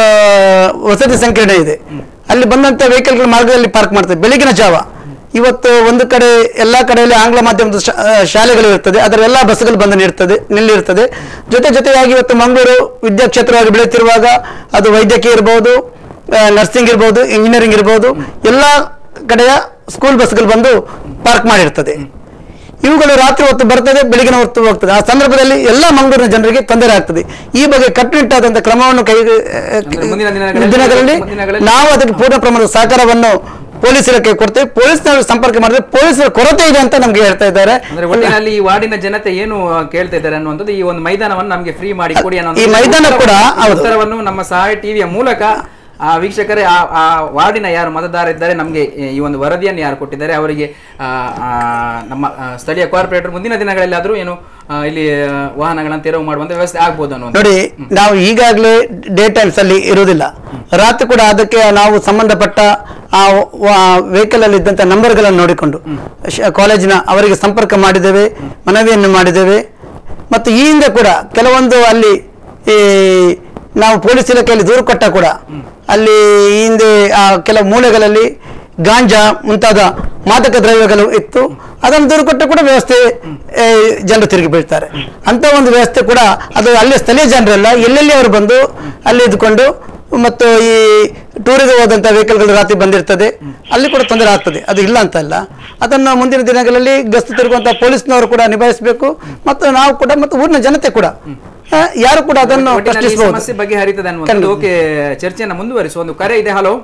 ವಸತಿ ಸಂಕೀರ್ಣ ಇದೆ ಅಲ್ಲಿ ಬಂದಂತ ವೆಹಿಕಲ್ಗಳು ಮಾರ್ಗದಲ್ಲಿ ಪಾರ್ಕ್ ಮಾಡ್ತಾರೆ ಬೆಳಗಿನ ಜಾವ ಇವತ್ತು ಒಂದು ಕಡೆ ಎಲ್ಲಾ ಕಡೆಯಲ್ಲಿ ಆಂಗ್ಲ ಮಾಧ್ಯಮದ ಶಾ- ಆ, ಶಾಲೆಗಳು ಇರ್ತದೆ ಅದರ ಎಲ್ಲಾ ಬಸ್ಗಳು ಬಂದು ನಿರ್ತದೆ ನಿಲ್ಲಿರ್ತದೆ ಜೊತೆ ಜೊತೆಯಾಗಿ ಇವತ್ತು ಮಂಗಳೂರು ವಿದ್ಯಾಕ್ಷೇತ್ರವಾಗಿ ಬೆಳೆಯುತ್ತಿರುವಾಗ ಅದು ವೈದ್ಯಕೀಯ ಇರಬಹುದು ನರ್ಸಿಂಗ್ ಇರ್ಬೋದು ಇಂಜಿನಿಯರಿಂಗ್ ಇರ್ಬೋದು ಎಲ್ಲ ಕಡೆಯ ಸ್ಕೂಲ್ ಬಸ್ಗಳು ಬಂದು ಪಾರ್ಕ್ ಮಾಡಿರ್ತದೆ ಇವುಗಳು ರಾತ್ರಿ ಹೊತ್ತು ಬರ್ತದೆ ಬೆಳಗಿನ ಹೊತ್ತು ಹೋಗ್ತದೆ ಆ ಸಂದರ್ಭದಲ್ಲಿ ಎಲ್ಲ ಮಂಗಳೂರಿನ ಜನರಿಗೆ ತೊಂದರೆ ಆಗ್ತದೆ ಈ ಬಗ್ಗೆ ಕಟ್ಟುನಿಟ್ಟಾದಂತಹ ಕ್ರಮವನ್ನು ಕೈ ಮುಂದಿನ ದಿನಗಳಲ್ಲಿ- ದಿನಗಳಲ್ಲಿ ಮುಂದಿನ ದಿನಗಳಲ್ಲಿ- ನಾವು ಅದಕ್ಕೆ ಪೂರ್ಣ ಪ್ರಮಾಣದ ಸಹಕಾರವನ್ನು ಪೊಲೀಸ್ ಇಲಾಖೆ ಕೊಡ್ತೇವೆ ಪೊಲೀಸ್ನವರು ಸಂಪರ್ಕ ಮಾಡಿದ್ರೆ ಪೊಲೀಸರ ಕೊರತೆ ಇದೆ ಅಂತ ನಮ್ಗೆ ಹೇಳ್ತಾ ಇದ್ದಾರೆ ಅಂದ್ರೆ ಒಟ್ಟಿನಲ್ಲಿ ಈ ವಾರ್ಡಿನ ಜನತೆ ಏನು ಆ, ಕೇಳ್ತಾ ಇದ್ದಾರೆ ಅನ್ನುವಂಥದ್ದು ಈ ಒಂದು ಮೈದಾನವನ್ನು ನಮಗೆ ಫ್ರೀ ಮಾಡಿ ಕೊಡಿ ಅನ್ನೋ ಈ ಮೈದಾನ ಕೂಡ ಹೌದು. ಉತ್ತರವನ್ನು ನಮ್ಮ ಸಹಾಯ ಟಿವಿಯ ಮೂಲಕ ಆ ವೀಕ್ಷಕರೇ ಆ ಆ ವಾರ್ಡಿನ ಯಾರು ಮತದಾರ ಇದ್ದಾರೆ ನಮಗೆ ಈ ಒಂದು ವರದಿಯನ್ನು ಯಾರು ಕೊಟ್ಟಿದ್ದಾರೆ ಅವರಿಗೆ ಆ, ಆ, ನಮ್ಮ ಆ, ಸ್ಥಳೀಯ ಕಾರ್ಪೊರೇಟರ್ ಮುಂದಿನ ದಿನಗಳಲ್ಲಿ ಆದರೂ ಏನು ಆ, ಇಲ್ಲಿ ಆ, ವಾಹನಗಳನ್ನು ತೆರವು ಮಾಡುವಂತ ವ್ಯವಸ್ಥೆ ಆಗ್ಬೋದು ಅನ್ನುವಂಥ ನೋಡಿ ನಾವು ಈಗಾಗಲೇ ಡೇ ಟೈಮ್ಸ್ ಅಲ್ಲಿ ಇರುವುದಿಲ್ಲ ರಾತ್ರಿ ಕೂಡ ಅದಕ್ಕೆ ನಾವು ಸಂಬಂಧಪಟ್ಟ ಆ ವೆಹಿಕಲ್ ಅಲ್ಲಿ ಇದ್ದಂತ ನಂಬರ್ಗಳನ್ನು ನೋಡಿಕೊಂಡು ಶ- ಕಾಲೇಜಿನ ಅವರಿಗೆ ಸಂಪರ್ಕ ಮಾಡಿದ್ದೇವೆ ಮನವಿಯನ್ನು ಮಾಡಿದ್ದೇವೆ ಮತ್ತು ಈ ಹಿಂದೆ ಕೂಡ ಕೆಲವೊಂದು ಅಲ್ಲಿ ಈ ನಾವು ಪೊಲೀಸ್ ಇಲಾಖೆಯಲ್ಲಿ ದೂರು ಕೊಟ್ಟ ಕೂಡ ಅಲ್ಲಿ ಈ ಹಿಂದೆ ಆ ಕೆಲವು ಮೂಲೆಗಳಲ್ಲಿ ಗಾಂಜಾ ಮುಂತಾದ ಮಾದಕ ದ್ರವ್ಯಗಳು ಇತ್ತು ಅದನ್ನು ದೂರು ಕೊಟ್ಟು ಕೂಡ ವ್ಯವಸ್ಥೆ ಏ, ಜನರು ತಿರುಗಿ ಬೀಳ್ತಾರೆ ಅಂತ ಒಂದು ವ್ಯವಸ್ಥೆ ಕೂಡ ಅದು ಅಲ್ಲಿ ಸ್ಥಳೀಯ ಜನರಲ್ಲ ಎಲ್ಲೆಲ್ಲಿ ಅವರು ಬಂದು ಅಲ್ಲಿ ಇದ್ಕೊಂಡು ಮತ್ತು ಈ ಟೂರಿಗೆ ಹೋದಂಥ ವೆಹಿಕಲ್ಗಳು ರಾತ್ರಿ ಬಂದಿರ್ತದೆ ಅಲ್ಲಿ ಕೂಡ ತೊಂದರೆ ಆಗ್ತದೆ ಅದು ಇಲ್ಲ ಅಂತ ಅಲ್ಲ ಅದನ್ನು ಮುಂದಿನ ದಿನಗಳಲ್ಲಿ ಗಸ್ತು ತಿರುಗುವಂಥ ಪೊಲೀಸ್ನವರು ಕೂಡ ನಿಭಾಯಿಸಬೇಕು ಮತ್ತು ನಾವು ಕೂಡ ಮತ್ತು ಊರಿನ ಜನತೆ ಕೂಡ ಆ, ಯಾರು ಕೂಡ ಅದನ್ನು ಒಟ್ಟಿನಲ್ಲಿ ಈ ಪ್ರಶ್ನಿಸಬಹುದು ಸಮಸ್ಯೆ ಬಗ್ಗೆ ಹರಿತದೆ ಅನ್ನುವಂಥದ್ದು ಓಕೆ ಚರ್ಚೆಯನ್ನು ಮುಂದುವರಿಸುವ ಒಂದು ಕರೆ ಇದೆ ಹಲೋ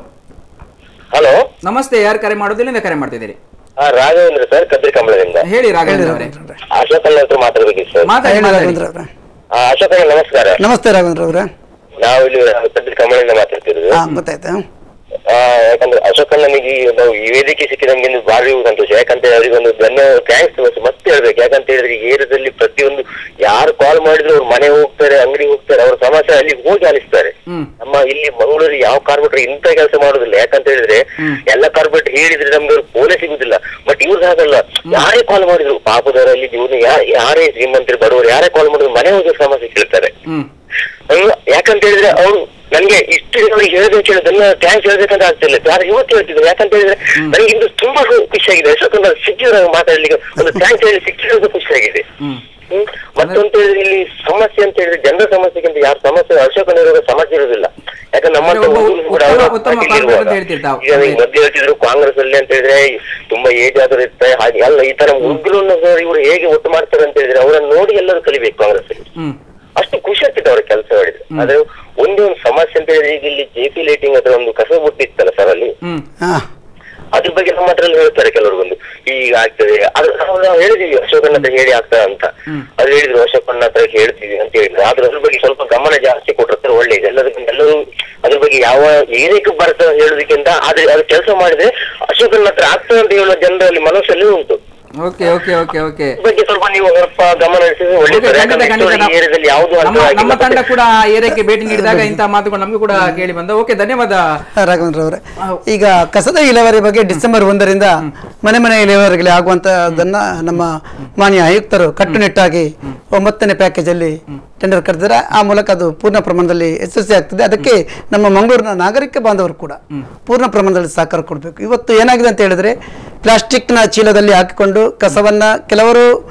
ಹಲೋ ನಮಸ್ತೆ ಯಾರು ಕರೆ ಮಾಡೋದಿಲ್ಲ ಕರೆ ಮಾಡ್ತಿದ್ದೀರಿ ಹಾ ರಾಘವೇಂದ್ರ ಸರ್ ಕದ್ರಿ ಕಂಬಳದಿಂದ ಹೇಳಿ ರಾಘವೇಂದ್ರ ಅವರೇ ಅಶೋಕ್ ಅಣ್ಣ ಹತ್ರ ಮಾತಾಡ್ಬೇಕಿತ್ತು ಸರ್ ಮಾತಾಡಿ ಹೇಳಿ ಮಾತಾಡಿ ರಾಘವೇಂದ್ರ ಅವರೇ ಆ, ಅಶೋಕ್ ಅಣ್ಣ ನಮಸ್ಕಾರ ನಮಸ್ತೆ ರಾಘವೇಂದ್ರ ಅವರೇ ನಾವು ಇಲ್ಲಿ ಕದ್ರಿ ಕಂಬಳದಿಂದ ಮಾತಾಡ್ತಿರೋದು ಹಾ ಗೊತ್ತಾಯ್ತು ಆ, ಯಾಕಂದ್ರೆ ಅಶೋಕ್ ಅಣ್ಣನಿಗೆ ಈ ಒಂದು ಈ ವೇದಿಕೆ ಸಿಕ್ಕಿ ನಮ್ಗೆ ಒಂದು ಭಾರಿ ಸಂತೋಷ ಯಾಕಂತ ಅವರಿಗೆ ಒಂದು ಧನ್ಯವಾದ ಥ್ಯಾಂಕ್ಸ್ ಮತ್ತೆ ಹೇಳ್ಬೇಕು ಯಾಕಂತ ಹೇಳಿದ್ರೆ ಈ ಏರಿಯಾದಲ್ಲಿ ಪ್ರತಿಯೊಂದು ಯಾರು ಕಾಲ್ ಮಾಡಿದ್ರು ಅವ್ರ ಮನೆ ಹೋಗ್ತಾರೆ ಅಂಗಡಿ ಹೋಗ್ತಾರೆ ಅವ್ರ ಸಮಸ್ಯೆ ಅಲ್ಲಿ ಹೋಗಿ ಆಲಿಸ್ತಾರೆ ಹ್ಮ್. ನಮ್ಮ ಇಲ್ಲಿ ಮಂಗಳೂರು ಯಾವ ಕಾರ್ಪೊರೇಟರ್ ಇಂಥ ಕೆಲಸ ಮಾಡುದಿಲ್ಲ ಯಾಕಂತ ಹೇಳಿದ್ರೆ ಎಲ್ಲ ಕಾರ್ಪೊರೇಟರ್ ಹೇಳಿದ್ರೆ ನಮ್ಗೆ ಅವ್ರು ಫೋನೇ ಸಿಗುದಿಲ್ಲ ಬಟ್ ಇವ್ರು ಹಾಗಲ್ಲ ಯಾರೇ ಕಾಲ್ ಮಾಡಿದ್ರು ಪಾಪದವರಲ್ಲಿ ಇವ್ರು ಯಾರೇ ಶ್ರೀಮಂತರು ಬಡವರು ಯಾರೇ ಕಾಲ್ ಮಾಡಿದ್ರು ಮನೆ ಹೋಗಿ ಸಮಸ್ಯೆ ಕೇಳ್ತಾರೆ ಹ್ಮ್ ಹ್ಮ್. ಯಾಕಂತ ಹೇಳಿದ್ರೆ ಅವ್ರು ನನ್ಗೆ ಇಷ್ಟು ಅವ್ರಿಗೆ ಹೇಳ್ಬೇಕು ಹೇಳೋದನ್ನ ಥ್ಯಾಂಕ್ಸ್ ಹೇಳ್ಬೇಕಂತ ಆಗ್ತಿಲ್ಲ ಯಾರು ಇವತ್ತು ಹೇಳ್ತಿದ್ರು ಯಾಕಂತ ಹೇಳಿದ್ರೆ ನನಗೆ ಇದು ತುಂಬಾ ಖುಷಿಯಾಗಿದೆ ಅಶೋಕ್ ಸಿಕ್ಕಿದ್ರೆ ಮಾತಾಡ್ಲಿಕ್ಕೆ ಒಂದು ಥ್ಯಾಂಕ್ಸ್ ಹೇಳಿ ಸಿಕ್ಕಿರೋದು ಖುಷಿಯಾಗಿದೆ ಹ್ಮ್ ಹ್ಮ್. ಮತ್ತೊಂದು ಹೇಳಿದ್ರೆ ಇಲ್ಲಿ ಸಮಸ್ಯೆ ಅಂತ ಹೇಳಿದ್ರೆ ಜನರ ಸಮಸ್ಯೆಗಿಂತ ಯಾರ ಸಮಸ್ಯೆ ಅಶೋಕನ ಇರೋ ಸಮಸ್ಯೆ ಇರುವುದಿಲ್ಲ ಯಾಕಂದ್ರೆ ನಮ್ಮಂತ ಒಬ್ಬ ಹುಡುಗರು ಕೂಡ ಉತ್ತಮ- ಅವರು ಉತ್ತಮ ಪಾರ್ಟಿಲಿ ಕಾರ್ಪೊರೇಟರ್ ಇರುವಾಗ ಅಂತ ಹೇಳ್ತೀರಿ ತಾವು. ಈಗ ನೀವು ಮೊದ್ಲು ಹೇಳ್ತಿದ್ರು ಕಾಂಗ್ರೆಸ್ ಅಲ್ಲಿ ಅಂತ ಹೇಳಿದ್ರೆ ತುಂಬಾ ಏಜ್ ಆದರೂ ಇರ್ತಾರೆ ಹಾಗೆ ಅಲ್ಲ ಈ ತರ ಹುಡುಗರನ್ನು ಇವರು ಹೇಗೆ ಒಟ್ಟು ಮಾಡ್ತಾರೆ ಅಂತ ಹೇಳಿದ್ರೆ ಅವರನ್ನು ನೋಡಿ ಎಲ್ಲರೂ ಕಲಿಬೇಕು ಕಾಂಗ್ರೆಸ್ ಅಲ್ಲಿ ಹ್ಮ್ ಅಷ್ಟು ಖುಷಿ ಆಗ್ತಿತ್ತು ಅವ್ರ ಕೆಲಸ ಮಾಡಿದ್ರೆ ಆದ್ರೆ ಒಂದೇ ಒಂದು ಸಮಸ್ಯೆ ಅಂತ ಹೇಳಿದ್ರೆ ಈಗ ಇಲ್ಲಿ ಜೆ ಪಿ ಲೈಟಿಂಗ್ ಹತ್ರ ಒಂದು ಕಸ ಬುಟ್ಟಿತ್ತಲ್ಲ ಸರ್ ಅಲ್ಲಿ ಹ್ಮ್ ಹಾ ಅದ್ರ ಬಗ್ಗೆ ನಮ್ಮ ಹತ್ರ ಎಲ್ಲ ಹೇಳ್ತಾರೆ ಕೆಲವರು ಬಂದು ಈಗ ಆಗ್ತದೆ ಅದು ನಾವು ನಾವು ಹೇಳಿದೀವಿ ಅಶೋಕನ ಹತ್ರ ಹೇಳಿ ಆಗ್ತದ ಅಂತ ಅದು ಹೇಳಿದ್ರು ಅಶೋಕನ ಹತ್ರ ಹೇಳ್ತೀವಿ ಅಂತ ಹೇಳಿದ್ರು ಆದ್ರೆ ಅದ್ರ ಬಗ್ಗೆ ಸ್ವಲ್ಪ ಗಮನ ಜಾಸ್ತಿ ಕೊಟ್ಟಿರ್ತಾರೆ ಒಳ್ಳೇದು ಎಲ್ಲದಕ್ಕಿಂತ ಎಲ್ಲರೂ ಅದ್ರ ಬಗ್ಗೆ ಯಾವ ಏನಕ್ಕೆ ಬರ್ತದೆ ಹೇಳೋದಕ್ಕಿಂತ ಆದ್ರೆ ಅದು ಕೆಲಸ ಮಾಡಿದ್ರೆ ಅಶೋಕನ ಹತ್ರ ಆಗ್ತದೆ ಅಂತ ಹೇಳುವ ಜನರಲ್ಲಿ ಮನಸ್ಸಲ್ಲಿ ಉಂಟು ಓಕೆ ಓಕೆ ಓಕೆ ಓಕೆ ಅದ್ರ ಬಗ್ಗೆ ಸ್ವಲ್ಪ ನೀವು ಸ್ವಲ್ಪ ಗಮನ ಹರಿಸಿದ್ರೆ ಓಕೆ, ಒಳ್ಳೇದು ಖಂಡಿತ, ಖಂಡಿತ. ಈ ಏರಿಯಾದಲ್ಲಿ ಯಾವುದು ನಮ್ಮ ನಮ್ಮ ತಂಡ ಕೂಡ ಆ ಏರಿಯಾಕ್ಕೆ ಭೇಟಿ ನೀಡಿದಾಗ ಇಂತಹ ಮಾತುಗಳು ನಮಗೂ ಕೂಡ ಕೇಳಿ ಬಂದ ಓಕೆ ಧನ್ಯವಾದ ರಾಘವೇಂದ್ರ ಅವರೇ ಈಗ ಕಸದ ಇಳುವರಿ ಬಗ್ಗೆ ಡಿಸೆಂಬರ್ ಒಂದರಿಂದ ಮನೆ ಮನೆ ಇಳುವರಿಗಳಿಗೆ ಆಗುವಂತದನ್ನ ನಮ್ಮ ಮಾನ್ಯ ಆಯುಕ್ತರು ಕಟ್ಟುನಿಟ್ಟಾಗಿ ಒಂಬತ್ತನೇ ಪ್ಯಾಕೇಜ್ ಅಲ್ಲಿ ಟೆಂಡರ್ ಕರೆದಿದ್ದಾರೆ ಆ ಮೂಲಕ ಅದು ಪೂರ್ಣ ಪ್ರಮಾಣದಲ್ಲಿ ಯಶಸ್ವಿ ಆಗ್ತದೆ ಅದಕ್ಕೆ ನಮ್ಮ ಮಂಗಳೂರಿನ ನಾಗರಿಕ ಬಾಂಧವರು ಕೂಡ ಪೂರ್ಣ ಪ್ರಮಾಣದಲ್ಲಿ ಸಹಕಾರ ಕೊಡಬೇಕು ಇವತ್ತು ಏನಾಗಿದೆ ಅಂತ ಹೇಳಿದ್ರೆ ಪ್ಲಾಸ್ಟಿಕ್ನ ಚೀಲದಲ್ಲಿ ಹಾಕಿಕೊಂಡು ಕಸವನ್ನ ಕೆಲವರು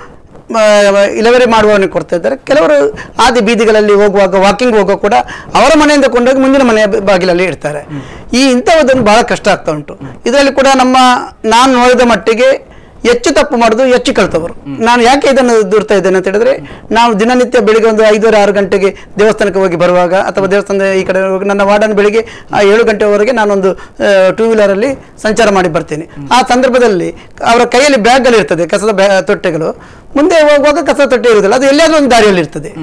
ಇಲೆವರಿ ಮಾಡುವವನಿಗೆ ಕೊಡ್ತಾ ಇದ್ದಾರೆ ಕೆಲವರು ಆದಿ ಬೀದಿಗಳಲ್ಲಿ ಹೋಗುವಾಗ ವಾಕಿಂಗ್ ಹೋಗುವಾಗ ಕೂಡ ಅವರ ಮನೆಯಿಂದ ಕೊಂಡೋಗಿ ಮುಂದಿನ ಮನೆಯ ಬ- ಬಾಗಿಲಲ್ಲಿ ಇಡ್ತಾರೆ ಈ ಇಂಥವುದನ್ನು ಬಹಳ ಕಷ್ಟ ಆಗ್ತಾ ಉಂಟು ಇದರಲ್ಲಿ ಕೂಡ ನಮ್ಮ ನಾನು ನೋಡಿದ ಮಟ್ಟಿಗೆ ಹೆಚ್ಚು ತಪ್ಪು ಮಾಡೋದು ಹೆಚ್ಚು ಕಳ್ತವರು ನಾನು ಯಾಕೆ ಇದನ್ನು ದೂರ್ತಾ ಇದ್ದೇನೆ ಅಂತ ಹೇಳಿದ್ರೆ ನಾವು ದಿನನಿತ್ಯ ಬೆಳಿಗ್ಗೆ ಒಂದು ಐದೂವರೆ ಆರು ಗಂಟೆಗೆ ದೇವಸ್ಥಾನಕ್ಕೆ ಹೋಗಿ ಬರುವಾಗ ಅಥವಾ ದೇವಸ್ಥಾನದ ಈ ಕಡೆ ಹೋಗಿ ನನ್ನ ವಾರ್ಡನ್ ಬೆಳಿಗ್ಗೆ ಆ ಏಳು ಗಂಟೆವರೆಗೆ ನಾನೊಂದು ಟೂ ವೀಲರಲ್ಲಿ ಸಂಚಾರ ಮಾಡಿ ಬರ್ತೀನಿ ಆ ಸಂದರ್ಭದಲ್ಲಿ ಅವರ ಕೈಯಲ್ಲಿ ಬ್ಯಾಗ್ಗಳು ಇರ್ತದೆ ಕಸದ ಬ್ಯಾ ತೊಟ್ಟೆಗಳು ಮುಂದೆ ಹೋಗುವಾಗ ಕಸದ ತೊಟ್ಟೆ ಇರುವುದಿಲ್ಲ ಅದು ಎಲ್ಲಿಯಾದ್ರೂ ಒಂದು ದಾರಿಯಲ್ಲಿ ಇರ್ತದೆ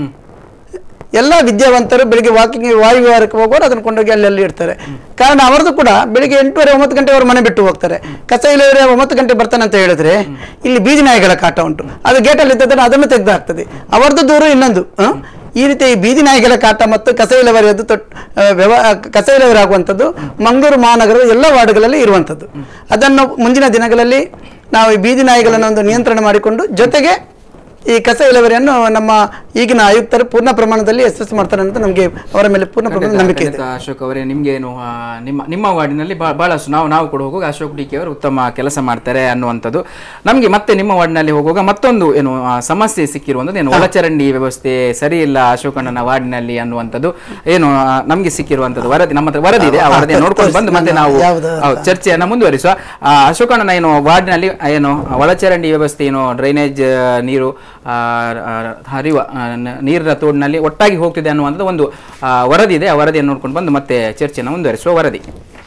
ಎಲ್ಲ ವಿದ್ಯಾವಂತರು ಬೆಳಿಗ್ಗೆ ವಾಕಿಂಗ್ ವಾಯು ವಿಹಾರಕ್ಕೆ ಹೋಗೋರು ಅದನ್ನು ಕೊಂಡೋಗಿ ಅಲ್ಲೆಲ್ಲಿ ಇಡ್ತಾರೆ ಕಾರಣ ಅವರದು ಕೂಡ ಬೆಳಿಗ್ಗೆ ಎಂಟೂವರೆ ಒಂಬತ್ತು ಗಂಟೆ ಅವ್ರ ಮನೆ ಬಿಟ್ಟು ಹೋಗ್ತಾರೆ ಕಸ ಇಲ್ಲವರೆ ಒಂಬತ್ತು ಗಂಟೆ ಬರ್ತಾನೆ ಅಂತ ಹೇಳಿದ್ರೆ ಇಲ್ಲಿ ಬೀದಿ ನಾಯಿಗಳ ಕಾಟ ಉಂಟು ಅದು ಗೇಟಲ್ಲಿ ಇದ್ದದನ್ನು ಅದನ್ನು ತೆಗೆದಾಗ್ತದೆ ಅವರದ್ದು ದೂರ ಇನ್ನೊಂದು ಹ? ಈ ರೀತಿ ಈ ಬೀದಿ ನಾಯಿಗಳ ಕಾಟ ಮತ್ತು ಕಸ ಇಲವರಿಯದ್ದು ತೊಟ್ ಆ, ವ್ಯವ ಆ, ಕಸ ಇಲವರಿ ಆಗುವಂಥದ್ದು ಮಂಗಳೂರು ಮಹಾನಗರದ ಎಲ್ಲ ವಾರ್ಡ್ಗಳಲ್ಲಿ ಇರುವಂಥದ್ದು ಅದನ್ನು ಮುಂದಿನ ದಿನಗಳಲ್ಲಿ ನಾವು ಈ ಬೀದಿ ನಾಯಿಗಳನ್ನು ಒಂದು ನಿಯಂತ್ರಣ ಮಾಡಿಕೊಂಡು ಜೊತೆಗೆ ಈ ಕಸ ಇಳುವರಿಯನ್ನು ನಮ್ಮ ಈಗಿನ ಆಯುಕ್ತರು ಪೂರ್ಣ ಪ್ರಮಾಣದಲ್ಲಿ ಯಶಸ್ಸು ಮಾಡ್ತಾರೆ ಅಂತ ನಮಗೆ ಅವರ ಮೇಲೆ ಪೂರ್ಣ ಪ್ರಮಾಣದ ನಂಬಿಕೆ ಇದೆ ಖಂಡಿತ ಅಶೋಕ್ ಅವರೇ ನಿಮ್ಗೆ ಏನು ಆ, ನಿಮ್ಮ ನಿಮ್ಮ ವಾರ್ಡಿನಲ್ಲಿ ಬಹಳ- ಬಹಳಷ್ಟು ನಾವು ನಾವು ಕೂಡ ಹೋಗುವಾಗ ಅಶೋಕ್ ಡಿ ಕೆ ಅವರು ಉತ್ತಮ ಕೆಲಸ ಮಾಡ್ತಾರೆ ಅನ್ನುವಂಥದ್ದು ನಮಗೆ ಮತ್ತೆ ನಿಮ್ಮ ವಾರ್ಡ್ನಲ್ಲಿ ಹೋಗುವಾಗ ಮತ್ತೊಂದು ಏನು ಆ, ಸಮಸ್ಯೆ ಸಿಕ್ಕಿರುವಂಥದ್ದು ಏನು ಒಳಚರಂಡಿ ವ್ಯವಸ್ಥೆ ಸರಿ ಇಲ್ಲ ಅಶೋಕಣ್ಣನ ವಾರ್ಡಿನಲ್ಲಿ ಅನ್ನುವಂಥದ್ದು ಏನು ಆ, ನಮ್ಗೆ ಸಿಕ್ಕಿರುವಂಥದ್ದು ವರದಿ ನಮ್ಮ ಹತ್ರ ವರದಿ ಇದೆ ಆ ವರದಿ ನೋಡ್ಕೊಂಡು ಬಂದು ಮತ್ತೆ ನಾವು ಯಾವ್ದು ಅಂತ? ಹೌದು, ಚರ್ಚೆಯನ್ನ ಮುಂದುವರಿಸುವ ಆ, ಅಶೋಕಣ್ಣನ ಏನು ವಾರ್ಡ್ನಲ್ಲಿ ಏನು ಒಳಚರಂಡಿ ವ್ಯವಸ್ಥೆ ಏನು ಡ್ರೈನೇಜ್ ನೀರು ಆ, ಆ, ಹರಿಯುವ ಆ, ನ- ನೀರಿನ ತೋಡಿನಲ್ಲಿ ಒಟ್ಟಾಗಿ ಹೋಗ್ತಿದೆ ಅನ್ನುವಂಥದ್ದು ಒಂದು ಆ, ವರದಿ ಇದೆ ಆ ವರದಿಯನ್ನು ನೋಡ್ಕೊಂಡು ಬಂದು ಮತ್ತೆ ಚರ್ಚೆಯನ್ನು ಮುಂದುವರಿಸುವ ವರದಿ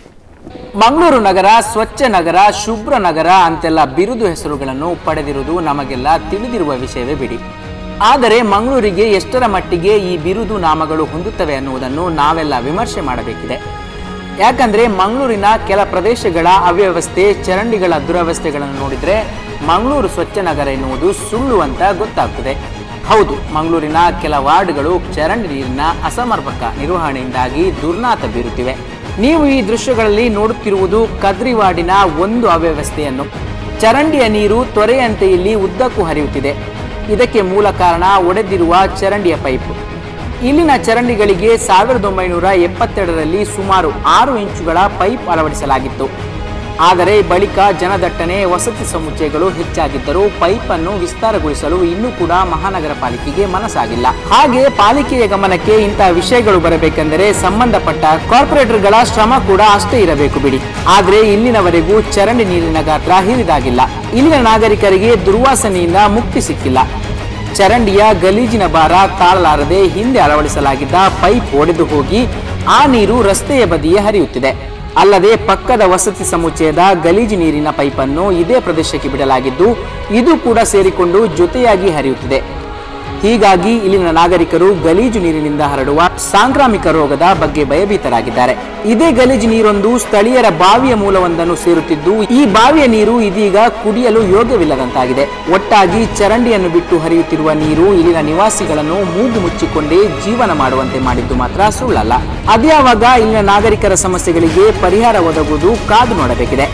ಮಂಗಳೂರು ನಗರ ಸ್ವಚ್ಛ ನಗರ ಶುಭ್ರ ನಗರ ಅಂತೆಲ್ಲ ಬಿರುದು ಹೆಸರುಗಳನ್ನು ಪಡೆದಿರುವುದು ನಮಗೆಲ್ಲ ತಿಳಿದಿರುವ ವಿಷಯವೇ ಬಿಡಿ ಆದರೆ ಮಂಗಳೂರಿಗೆ ಎಷ್ಟರ ಮಟ್ಟಿಗೆ ಈ ಬಿರುದು ನಾಮಗಳು ಹೊಂದುತ್ತವೆ ಅನ್ನುವುದನ್ನು ನಾವೆಲ್ಲ ವಿಮರ್ಶೆ ಮಾಡಬೇಕಿದೆ ಯಾಕಂದ್ರೆ ಮಂಗಳೂರಿನ ಕೆಲ ಪ್ರದೇಶಗಳ ಅವ್ಯವಸ್ಥೆ ಚರಂಡಿಗಳ ದುರವಸ್ಥೆಗಳನ್ನು ನೋಡಿದ್ರೆ ಮಂಗಳೂರು ಸ್ವಚ್ಛ ನಗರ ಎನ್ನುವುದು ಸುಳ್ಳು ಅಂತ ಗೊತ್ತಾಗ್ತದೆ ಹೌದು ಮಂಗಳೂರಿನ ಕೆಲ ವಾರ್ಡ್ಗಳು ಚರಂಡಿ ನೀರಿನ ಅಸಮರ್ಪಕ ನಿರ್ವಹಣೆಯಿಂದಾಗಿ ದುರ್ನಾತ ಬೀರುತ್ತಿವೆ ನೀವು ಈ ದೃಶ್ಯಗಳಲ್ಲಿ ನೋಡುತ್ತಿರುವುದು ಕದ್ರಿ ವಾರ್ಡಿನ ಒಂದು ಅವ್ಯವಸ್ಥೆಯನ್ನು ಚರಂಡಿಯ ನೀರು ತೊರೆಯಂತೆ ಇಲ್ಲಿ ಉದ್ದಕ್ಕೂ ಹರಿಯುತ್ತಿದೆ ಇದಕ್ಕೆ ಮೂಲ ಕಾರಣ ಒಡೆದಿರುವ ಚರಂಡಿಯ ಪೈಪ್ ಇಲ್ಲಿನ ಚರಂಡಿಗಳಿಗೆ ಸಾವಿರದ ಒಂಬೈನೂರ ಎಪ್ಪತ್ತೆರಡರಲ್ಲಿ ಸುಮಾರು ಆರು ಇಂಚುಗಳ ಪೈಪ್ ಅಳವಡಿಸಲಾಗಿತ್ತು ಆದರೆ ಬಳಿಕ ಜನದಟ್ಟಣೆ ವಸತಿ ಸಮುಚ್ಚಯಗಳು ಹೆಚ್ಚಾಗಿದ್ದರೂ ಪೈಪ್ ಅನ್ನು ವಿಸ್ತಾರಗೊಳಿಸಲು ಇನ್ನೂ ಕೂಡ ಮಹಾನಗರ ಪಾಲಿಕೆಗೆ ಮನಸ್ಸಾಗಿಲ್ಲ ಹಾಗೆ ಪಾಲಿಕೆಯ ಗಮನಕ್ಕೆ ಇಂತಹ ವಿಷಯಗಳು ಬರಬೇಕೆಂದರೆ ಸಂಬಂಧಪಟ್ಟ ಕಾರ್ಪೊರೇಟರ್ಗಳ ಶ್ರಮ ಕೂಡ ಅಷ್ಟೇ ಇರಬೇಕು ಬಿಡಿ ಆದ್ರೆ ಇಲ್ಲಿನವರೆಗೂ ಚರಂಡಿ ನೀರಿನ ಗಾತ್ರ ಹಿರಿದಾಗಿಲ್ಲ ಇಲ್ಲಿನ ನಾಗರಿಕರಿಗೆ ದುರ್ವಾಸನೆಯಿಂದ ಮುಕ್ತಿ ಸಿಕ್ಕಿಲ್ಲ ಚರಂಡಿಯ ಗಲೀಜಿನ ಭಾರ ತಾಳಲಾರದೆ ಹಿಂದೆ ಅಳವಡಿಸಲಾಗಿದ್ದ ಪೈಪ್ ಒಡೆದು ಹೋಗಿ ಆ ನೀರು ರಸ್ತೆಯ ಬದಿಯೇ ಹರಿಯುತ್ತಿದೆ ಅಲ್ಲದೆ ಪಕ್ಕದ ವಸತಿ ಸಮುಚ್ಚಯದ ಗಲೀಜು ನೀರಿನ ಪೈಪನ್ನು ಇದೇ ಪ್ರದೇಶಕ್ಕೆ ಬಿಡಲಾಗಿದ್ದು ಇದು ಕೂಡ ಸೇರಿಕೊಂಡು ಜೊತೆಯಾಗಿ ಹರಿಯುತ್ತಿದೆ ಹೀಗಾಗಿ ಇಲ್ಲಿನ ನಾಗರಿಕರು ಗಲೀಜು ನೀರಿನಿಂದ ಹರಡುವ ಸಾಂಕ್ರಾಮಿಕ ರೋಗದ ಬಗ್ಗೆ ಭಯಭೀತರಾಗಿದ್ದಾರೆ ಇದೇ ಗಲೀಜು ನೀರೊಂದು ಸ್ಥಳೀಯರ ಬಾವಿಯ ಮೂಲವೊಂದನ್ನು ಸೇರುತ್ತಿದ್ದು ಈ ಬಾವಿಯ ನೀರು ಇದೀಗ ಕುಡಿಯಲು ಯೋಗ್ಯವಿಲ್ಲದಂತಾಗಿದೆ ಒಟ್ಟಾಗಿ ಚರಂಡಿಯನ್ನು ಬಿಟ್ಟು ಹರಿಯುತ್ತಿರುವ ನೀರು ಇಲ್ಲಿನ ನಿವಾಸಿಗಳನ್ನು ಮೂಗು ಮುಚ್ಚಿಕೊಂಡೇ ಜೀವನ ಮಾಡುವಂತೆ ಮಾಡಿದ್ದು ಮಾತ್ರ ಸುಳ್ಳಲ್ಲ ಅದ್ಯಾವಾಗ ಇಲ್ಲಿನ ನಾಗರಿಕರ ಸಮಸ್ಯೆಗಳಿಗೆ ಪರಿಹಾರ ಒದಗುವುದು ಕಾದು ನೋಡಬೇಕಿದೆ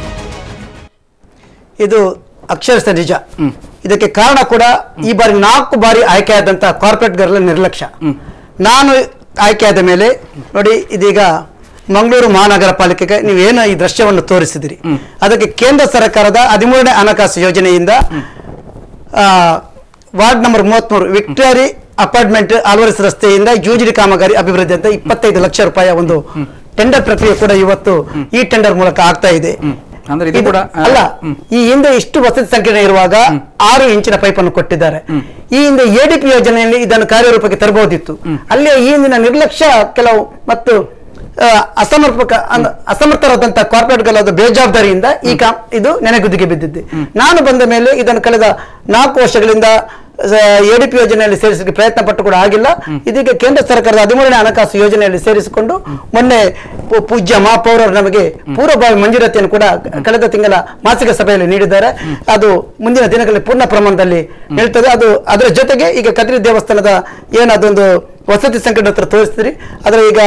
ಇದು ಅಕ್ಷರಸ್ಥ ನಿಜ ಇದಕ್ಕೆ ಕಾರಣ ಕೂಡ ಈ ಬಾರಿ ನಾಲ್ಕು ಬಾರಿ ಆಯ್ಕೆಯಾದಂತಹ ಕಾರ್ಪೊರೇಟ್ಗಳ ನಿರ್ಲಕ್ಷ್ಯ ನಾನು ಆಯ್ಕೆಯಾದ ಮೇಲೆ ನೋಡಿ ಇದೀಗ ಮಂಗಳೂರು ಮಹಾನಗರ ಪಾಲಿಕೆಗೆ ನೀವೇನು ಈ ದೃಶ್ಯವನ್ನು ತೋರಿಸಿದಿರಿ ಅದಕ್ಕೆ ಕೇಂದ್ರ ಸರ್ಕಾರದ ಹದಿಮೂರನೇ ಹಣಕಾಸು ಯೋಜನೆಯಿಂದ ಆ, ವಾರ್ಡ್ ನಂಬರ್ ಮೂವತ್ಮೂರು ವಿಕ್ಟೋರಿ ಅಪಾರ್ಟ್ಮೆಂಟ್ ಆಲ್ವರಿಸ್ ರಸ್ತೆಯಿಂದ ಯೂಜಿಡಿ ಕಾಮಗಾರಿ ಅಭಿವೃದ್ಧಿ ಅಂತ ಇಪ್ಪತ್ತೈದು ಲಕ್ಷ ರೂಪಾಯಿಯ ಒಂದು ಟೆಂಡರ್ ಪ್ರಕ್ರಿಯೆ ಕೂಡ ಇವತ್ತು ಈ ಟೆಂಡರ್ ಮೂಲಕ ಆಗ್ತಾ ಇದೆ ಅಂದ್ರೆ ಇದು ಇದು- ಕೂಡ, ಆ, ಅಲ್ಲ ಹ್ಮ್. ಈ ಹಿಂದೆ ಇಷ್ಟು ವಸತಿ ಸಂಕೀರ್ಣ ಇರುವಾಗ ಆರು ಇಂಚಿನ ಪೈಪ್ ಅನ್ನು ಕೊಟ್ಟಿದ್ದಾರೆ ಈ ಹಿಂದೆ ಎಡಿಪಿ ಯೋಜನೆಯಲ್ಲಿ ಇದನ್ನು ಕಾರ್ಯರೂಪಕ್ಕೆ ತರಬಹುದಿತ್ತು ಅಲ್ಲಿ ಈ ಹಿಂದಿನ ನಿರ್ಲಕ್ಷ್ಯ ಕೆಲವು ಮತ್ತು ಆ, ಅಸಮರ್ಪಕ ಅಂದ- ಅಸಮರ್ಥರಾದಂತಹ ಕಾರ್ಪೊರೇಟ್ಗಳಾದ ಬೇಜವಾಬ್ದಾರಿಯಿಂದ ಈ ಕಾಮ್ ಇದು ನೆನೆಗುದಿಗೆ ಬಿದ್ದಿದೆ ನಾನು ಬಂದ ಮೇಲೆ ಇದನ್ನು ಕಳೆದ ನಾಲ್ಕು ವರ್ಷಗಳಿಂದ ಎಡಿಪಿ ಯೋಜನೆಯಲ್ಲಿ ಸೇರಿಸಲಿಕ್ಕೆ ಪ್ರಯತ್ನ ಪಟ್ಟು ಕೂಡ ಆಗಿಲ್ಲ ಇದೀಗ ಕೇಂದ್ರ ಸರ್ಕಾರದ ಹದಿಮೂರನೇ ಹಣಕಾಸು ಯೋಜನೆಯಲ್ಲಿ ಸೇರಿಸಿಕೊಂಡು ಮೊನ್ನೆ ಪೂ- ಪೂಜ್ಯ ಮಹಾಪೌರರು ನಮಗೆ ಪೂರ್ವಭಾವಿ ಮಂಜೂರಾತಿಯನ್ನು ಕೂಡ ಕಳೆದ ತಿಂಗಳ ಮಾಸಿಕ ಸಭೆಯಲ್ಲಿ ನೀಡಿದ್ದಾರೆ ಅದು ಮುಂದಿನ ದಿನಗಳಲ್ಲಿ ಪೂರ್ಣ ಪ್ರಮಾಣದಲ್ಲಿ ಹೇಳ್ತದೆ ಅದು ಅದರ ಜೊತೆಗೆ ಈಗ ಕದ್ರಿ ದೇವಸ್ಥಾನದ ಏನು ಅದೊಂದು ವಸತಿ ಸಂಕೀರ್ಣ ಹತ್ರ ತೋರಿಸ್ತೀರಿ ಅದರ ಈಗ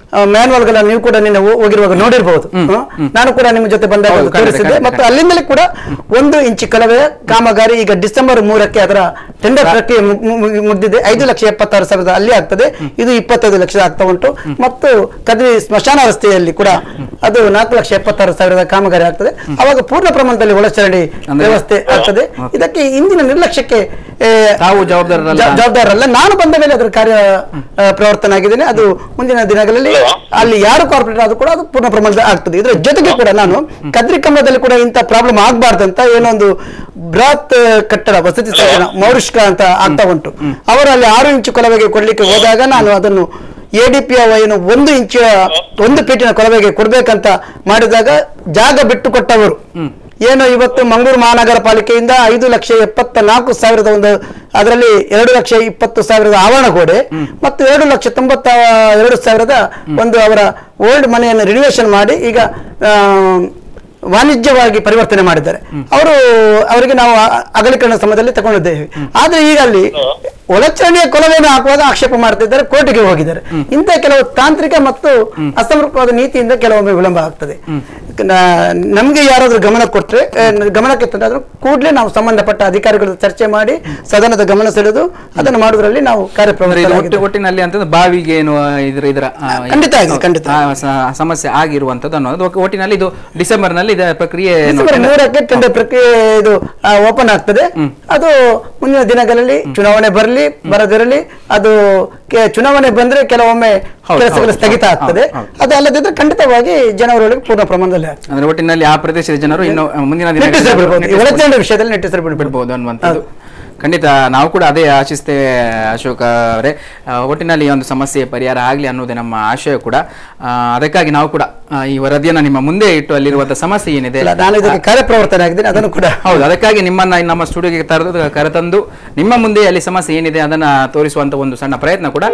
ಮ್ಯಾನ್ವಲ್ಗಳ ನೀವು ಕೂಡ ನಿನ್ನೆ ಹೋ- ಹೋಗಿರುವಾಗ ನೋಡಿರ್ಬಹುದು ಹ್ಮ್. ನಾನು ಕೂಡ ನಿಮ್ಮ ಜೊತೆ ಬಂದಾಗ ಹೌದು, ಅದು ಖಂಡಿತ, ತೋರಿಸಿದ್ದೆ ಖಂಡಿತ, ಮತ್ತು ಅಲ್ಲಿಂದಲೇ ಕೂಡ ಒಂದು ಇಂಚು ಕಲವೆ ಕಾಮಗಾರಿ ಈಗ ಡಿಸೆಂಬರ್ ಮೂರಕ್ಕೆ ಅದರ ಟೆಂಡರ್ ಪ್ರಕ್ರಿಯೆ ಮು- ಮು- ಮು- ಮುಗ್ದಿದೆ ಐದು ಲಕ್ಷ ಎಪ್ಪತ್ತಾರು ಸಾವಿರದ ಅಲ್ಲಿ ಆಗ್ತದೆ ಇದು ಇಪ್ಪತ್ತೈದು ಲಕ್ಷ ಆಗ್ತಾ ಉಂಟು ಮತ್ತು ಕದ್ರಿ ಸ್ಮಶಾನ ರಸ್ತೆಯಲ್ಲಿ ಕೂಡ ಅದು ನಾಲ್ಕು ಲಕ್ಷ ಎಪ್ಪತ್ತಾರು ಸಾವಿರದ ಕಾಮಗಾರಿ ಆಗ್ತದೆ ಅವಾಗ ಪೂರ್ಣ ಪ್ರಮಾಣದಲ್ಲಿ ಒಳಚರಂಡಿ ಅಂದ್ರೆ- ವ್ಯವಸ್ಥೆ ಆಗ್ತದೆ ಇದಕ್ಕೆ ಇಂದಿನ ನಿರ್ಲಕ್ಷ್ಯಕ್ಕೆ ಏ, ತಾವು ಜವಾಬ್ದಾರರಲ್ಲ. ಜ- ಜವಾಬ್ದಾರರಲ್ಲ ನಾನು ಬಂದ ಮೇಲೆ ಅದರ ಕಾರ್ಯ ಆ, ಪ್ರವರ್ತನ ಆಗಿದ್ದೇನೆ ಅದು ಮುಂದಿನ ದಿನಗಳಲ್ಲಿ ಅಲ್ಲಿ ಯಾರು ಕಾರ್ಪೊರೇಟ್ ಆದ್ರೂ ಕೂಡ ಅದು ಪೂರ್ಣ ಪ್ರಮಾಣದಲ್ಲಿ ಆಗ್ತದೆ ಇದರ ಜೊತೆಗೆ ಕೂಡ ನಾನು ಕದ್ರಿ ಕಂಬದಲ್ಲಿ ಕೂಡ ಇಂಥ ಪ್ರಾಬ್ಲಮ್ ಆಗಬಾರ್ದಂತ ಏನೋ ಒಂದು ಬೃಹತ್ ಕಟ್ಟಡ ವಸತಿ ಸದನ ಮೌರಿಷ್ಕ ಅಂತ ಆಗ್ತಾ ಉಂಟು ಅವರು ಅಲ್ಲಿ ಆರು ಇಂಚು ಕೊಳವೆಗೆ ಕೊಡ್ಲಿಕ್ಕೆ ಹೋದಾಗ ನಾನು ಅದನ್ನು ಎ ಡಿ ಪಿ ಏನು ಒಂದು ಇಂಚು ಒಂದು ಫೀಟಿನ ಕೊಳವೆಗೆ ಕೊಡ್ಬೇಕಂತ ಮಾಡಿದಾಗ ಜಾಗ ಬಿಟ್ಟು ಕೊಟ್ಟವರು ಏನು ಇವತ್ತು ಮಂಗಳೂರು ಮಹಾನಗರ ಪಾಲಿಕೆಯಿಂದ ಐದು ಲಕ್ಷ ಎಪ್ಪತ್ತ ನಾಲ್ಕು ಸಾವಿರದ ಒಂದು ಅದರಲ್ಲಿ ಎರಡು ಲಕ್ಷ ಇಪ್ಪತ್ತು ಸಾವಿರದ ಆವರಣ ಗೋಡೆ ಮತ್ತು ಎರಡು ಲಕ್ಷ ತೊಂಬತ್ತ ಎರಡು ಸಾವಿರದ ಒಂದು ಅವರ ಓಲ್ಡ್ ಮನೆಯನ್ನು ರಿನಿವೇಶನ್ ಮಾಡಿ ಈಗ ಆ, ವಾಣಿಜ್ಯವಾಗಿ ಪರಿವರ್ತನೆ ಮಾಡಿದ್ದಾರೆ ಅವರು ಅವರಿಗೆ ನಾವು ಅ- ಅಗಲೀಕರಣ ಸಮಯದಲ್ಲಿ ತಗೊಂಡಿದ್ದೇವೆ ಆದ್ರೆ ಈಗ ಅಲ್ಲಿ ಒಳಚರಂಡಿಯ ಕೊಲವೆಯನ್ನು ಹಾಕುವಾಗ ಆಕ್ಷೇಪ ಮಾಡ್ತಿದ್ದಾರೆ ಕೋರ್ಟಿಗೆ ಹೋಗಿದ್ದಾರೆ ಇಂಥ ಕೆಲವು ತಾಂತ್ರಿಕ ಮತ್ತು ಅಸಮರ್ಪಕವಾದ ನೀತಿಯಿಂದ ಕೆಲವೊಮ್ಮೆ ವಿಳಂಬ ಆಗ್ತದೆ ನ- ನಮ್ಗೆ ಯಾರಾದ್ರೂ ಗಮನ ಕೊಟ್ರೆ ಆ, ಗಮನಕ್ಕೆ ತಂದಾದ್ರೂ ಕೂಡಲೇ ನಾವು ಸಂಬಂಧಪಟ್ಟ ಅಧಿಕಾರಿಗಳ ಚರ್ಚೆ ಮಾಡಿ ಸದನದ ಗಮನ ಸೆಳೆದು ಅದನ್ನು ಮಾಡುವುದರಲ್ಲಿ ನಾವು ಅಂದ್ರೆ ಇದು ಒಟ್ಟು ಕಾರ್ಯಪ್ರವೃತ್ತರಾಗಿದ್ದೇವೆ. ಒಟ್ಟಿನಲ್ಲಿ ಅಂತಂದ್ರೆ ಬಾವಿಗೆ ಏನು ಇದರ ಇದರ ಆ, ಏನು- ಖಂಡಿತ ಆಗಿದೆ, ಖಂಡಿತ. ಆ, ಸ- ಸಮಸ್ಯೆ ಆಗಿರುವಂತದ್ದು ಅನ್ನೋದು ಒಟ್ಟು- ಒಟ್ಟಿನಲ್ಲಿ ಇದು ಡಿಸೆಂಬರ್ ನಲ್ಲಿ ಇದರ ಪ್ರಕ್ರಿಯೆ ಏನು- ಡಿಸೆಂಬರ್ ಮೂರಕ್ಕೆ ಟೆಂಡರ್ ಪ್ರಕ್ರಿಯೆ ಇದು ಓಪನ್ ಆಗ್ತದೆ ಅದು ಮುಂದಿನ ದಿನಗಳಲ್ಲಿ ಚುನಾವಣೆ ಬರಲಿ ಬರದಿರಲಿ ಅದು ಕೆ- ಚುನಾವಣೆ ಬಂದ್ರೆ ಕೆಲವೊಮ್ಮೆ ಹೌದು, ಕೆಲಸಗಳು ಹೌದು, ಸ್ಥಗಿತ ಹೌದು, ಆಗ್ತದೆ ಹೌದು. ಅದು ಅಲ್ಲದಿದ್ರೆ ಖಂಡಿತವಾಗಿ ಜನವರಿ ಒಳಗೆ ಪೂರ್ಣ ಪ್ರಮಾಣದಲ್ಲಿ ಆಗ್ತದೆ ಅಂದ್ರೆ ಒಟ್ಟಿನಲ್ಲಿ ಆ ಪ್ರದೇಶದ ಜನರು ಇನ್ನು ಮುಂದಿನ ನೆಟ್ಟಿಸರು ಬಿಡ್ಬೋದು ಈ ದಿನಗಳಲ್ಲಿ ಒಳಚರಂಡಿ ವಿಷಯದಲ್ಲಿ ನೆಟ್ಟಿಸರು ಬಿಡ್ಬೋದು ಬಿಡ್ಬೋದು ಅನ್ನುವಂಥದ್ದು ಖಂಡಿತ ನಾವು ಕೂಡ ಅದೇ ಆಶಿಸ್ತೇವೆ ಅಶೋಕ್ ಅವರೇ ಆ, ಒಟ್ಟಿನಲ್ಲಿ ಈ ಒಂದು ಸಮಸ್ಯೆ ಪರಿಹಾರ ಆಗಲಿ ಅನ್ನೋದೇ ನಮ್ಮ ಆಶಯ ಕೂಡ ಆ, ಅದಕ್ಕಾಗಿ ನಾವು ಕೂಡ ಆ, ಈ ವರದಿಯನ್ನು ನಿಮ್ಮ ಮುಂದೆ ಇಟ್ಟು ಅಲ್ಲಿರುವಂತಹ ಸಮಸ್ಯೆ ಏನಿದೆ ಇಲ್ಲ, ನಾನು ಇದಕ್ಕೆ ಕಾರ್ಯಪ್ರವರ್ತನೆ ಆಗಿದ್ದೇನೆ ಅದನ್ನು ಕೂಡ ಹೌದು ಅದಕ್ಕಾಗಿ ನಿಮ್ಮನ್ನ ನಮ್ಮ ಸ್ಟುಡಿಯೋಗೆ ತರದು ಕರೆತಂದು ನಿಮ್ಮ ಮುಂದೆ ಅಲ್ಲಿ ಸಮಸ್ಯೆ ಏನಿದೆ ಅದನ್ನ ತೋರಿಸುವಂತ ಒಂದು ಸಣ್ಣ ಪ್ರಯತ್ನ ಕೂಡ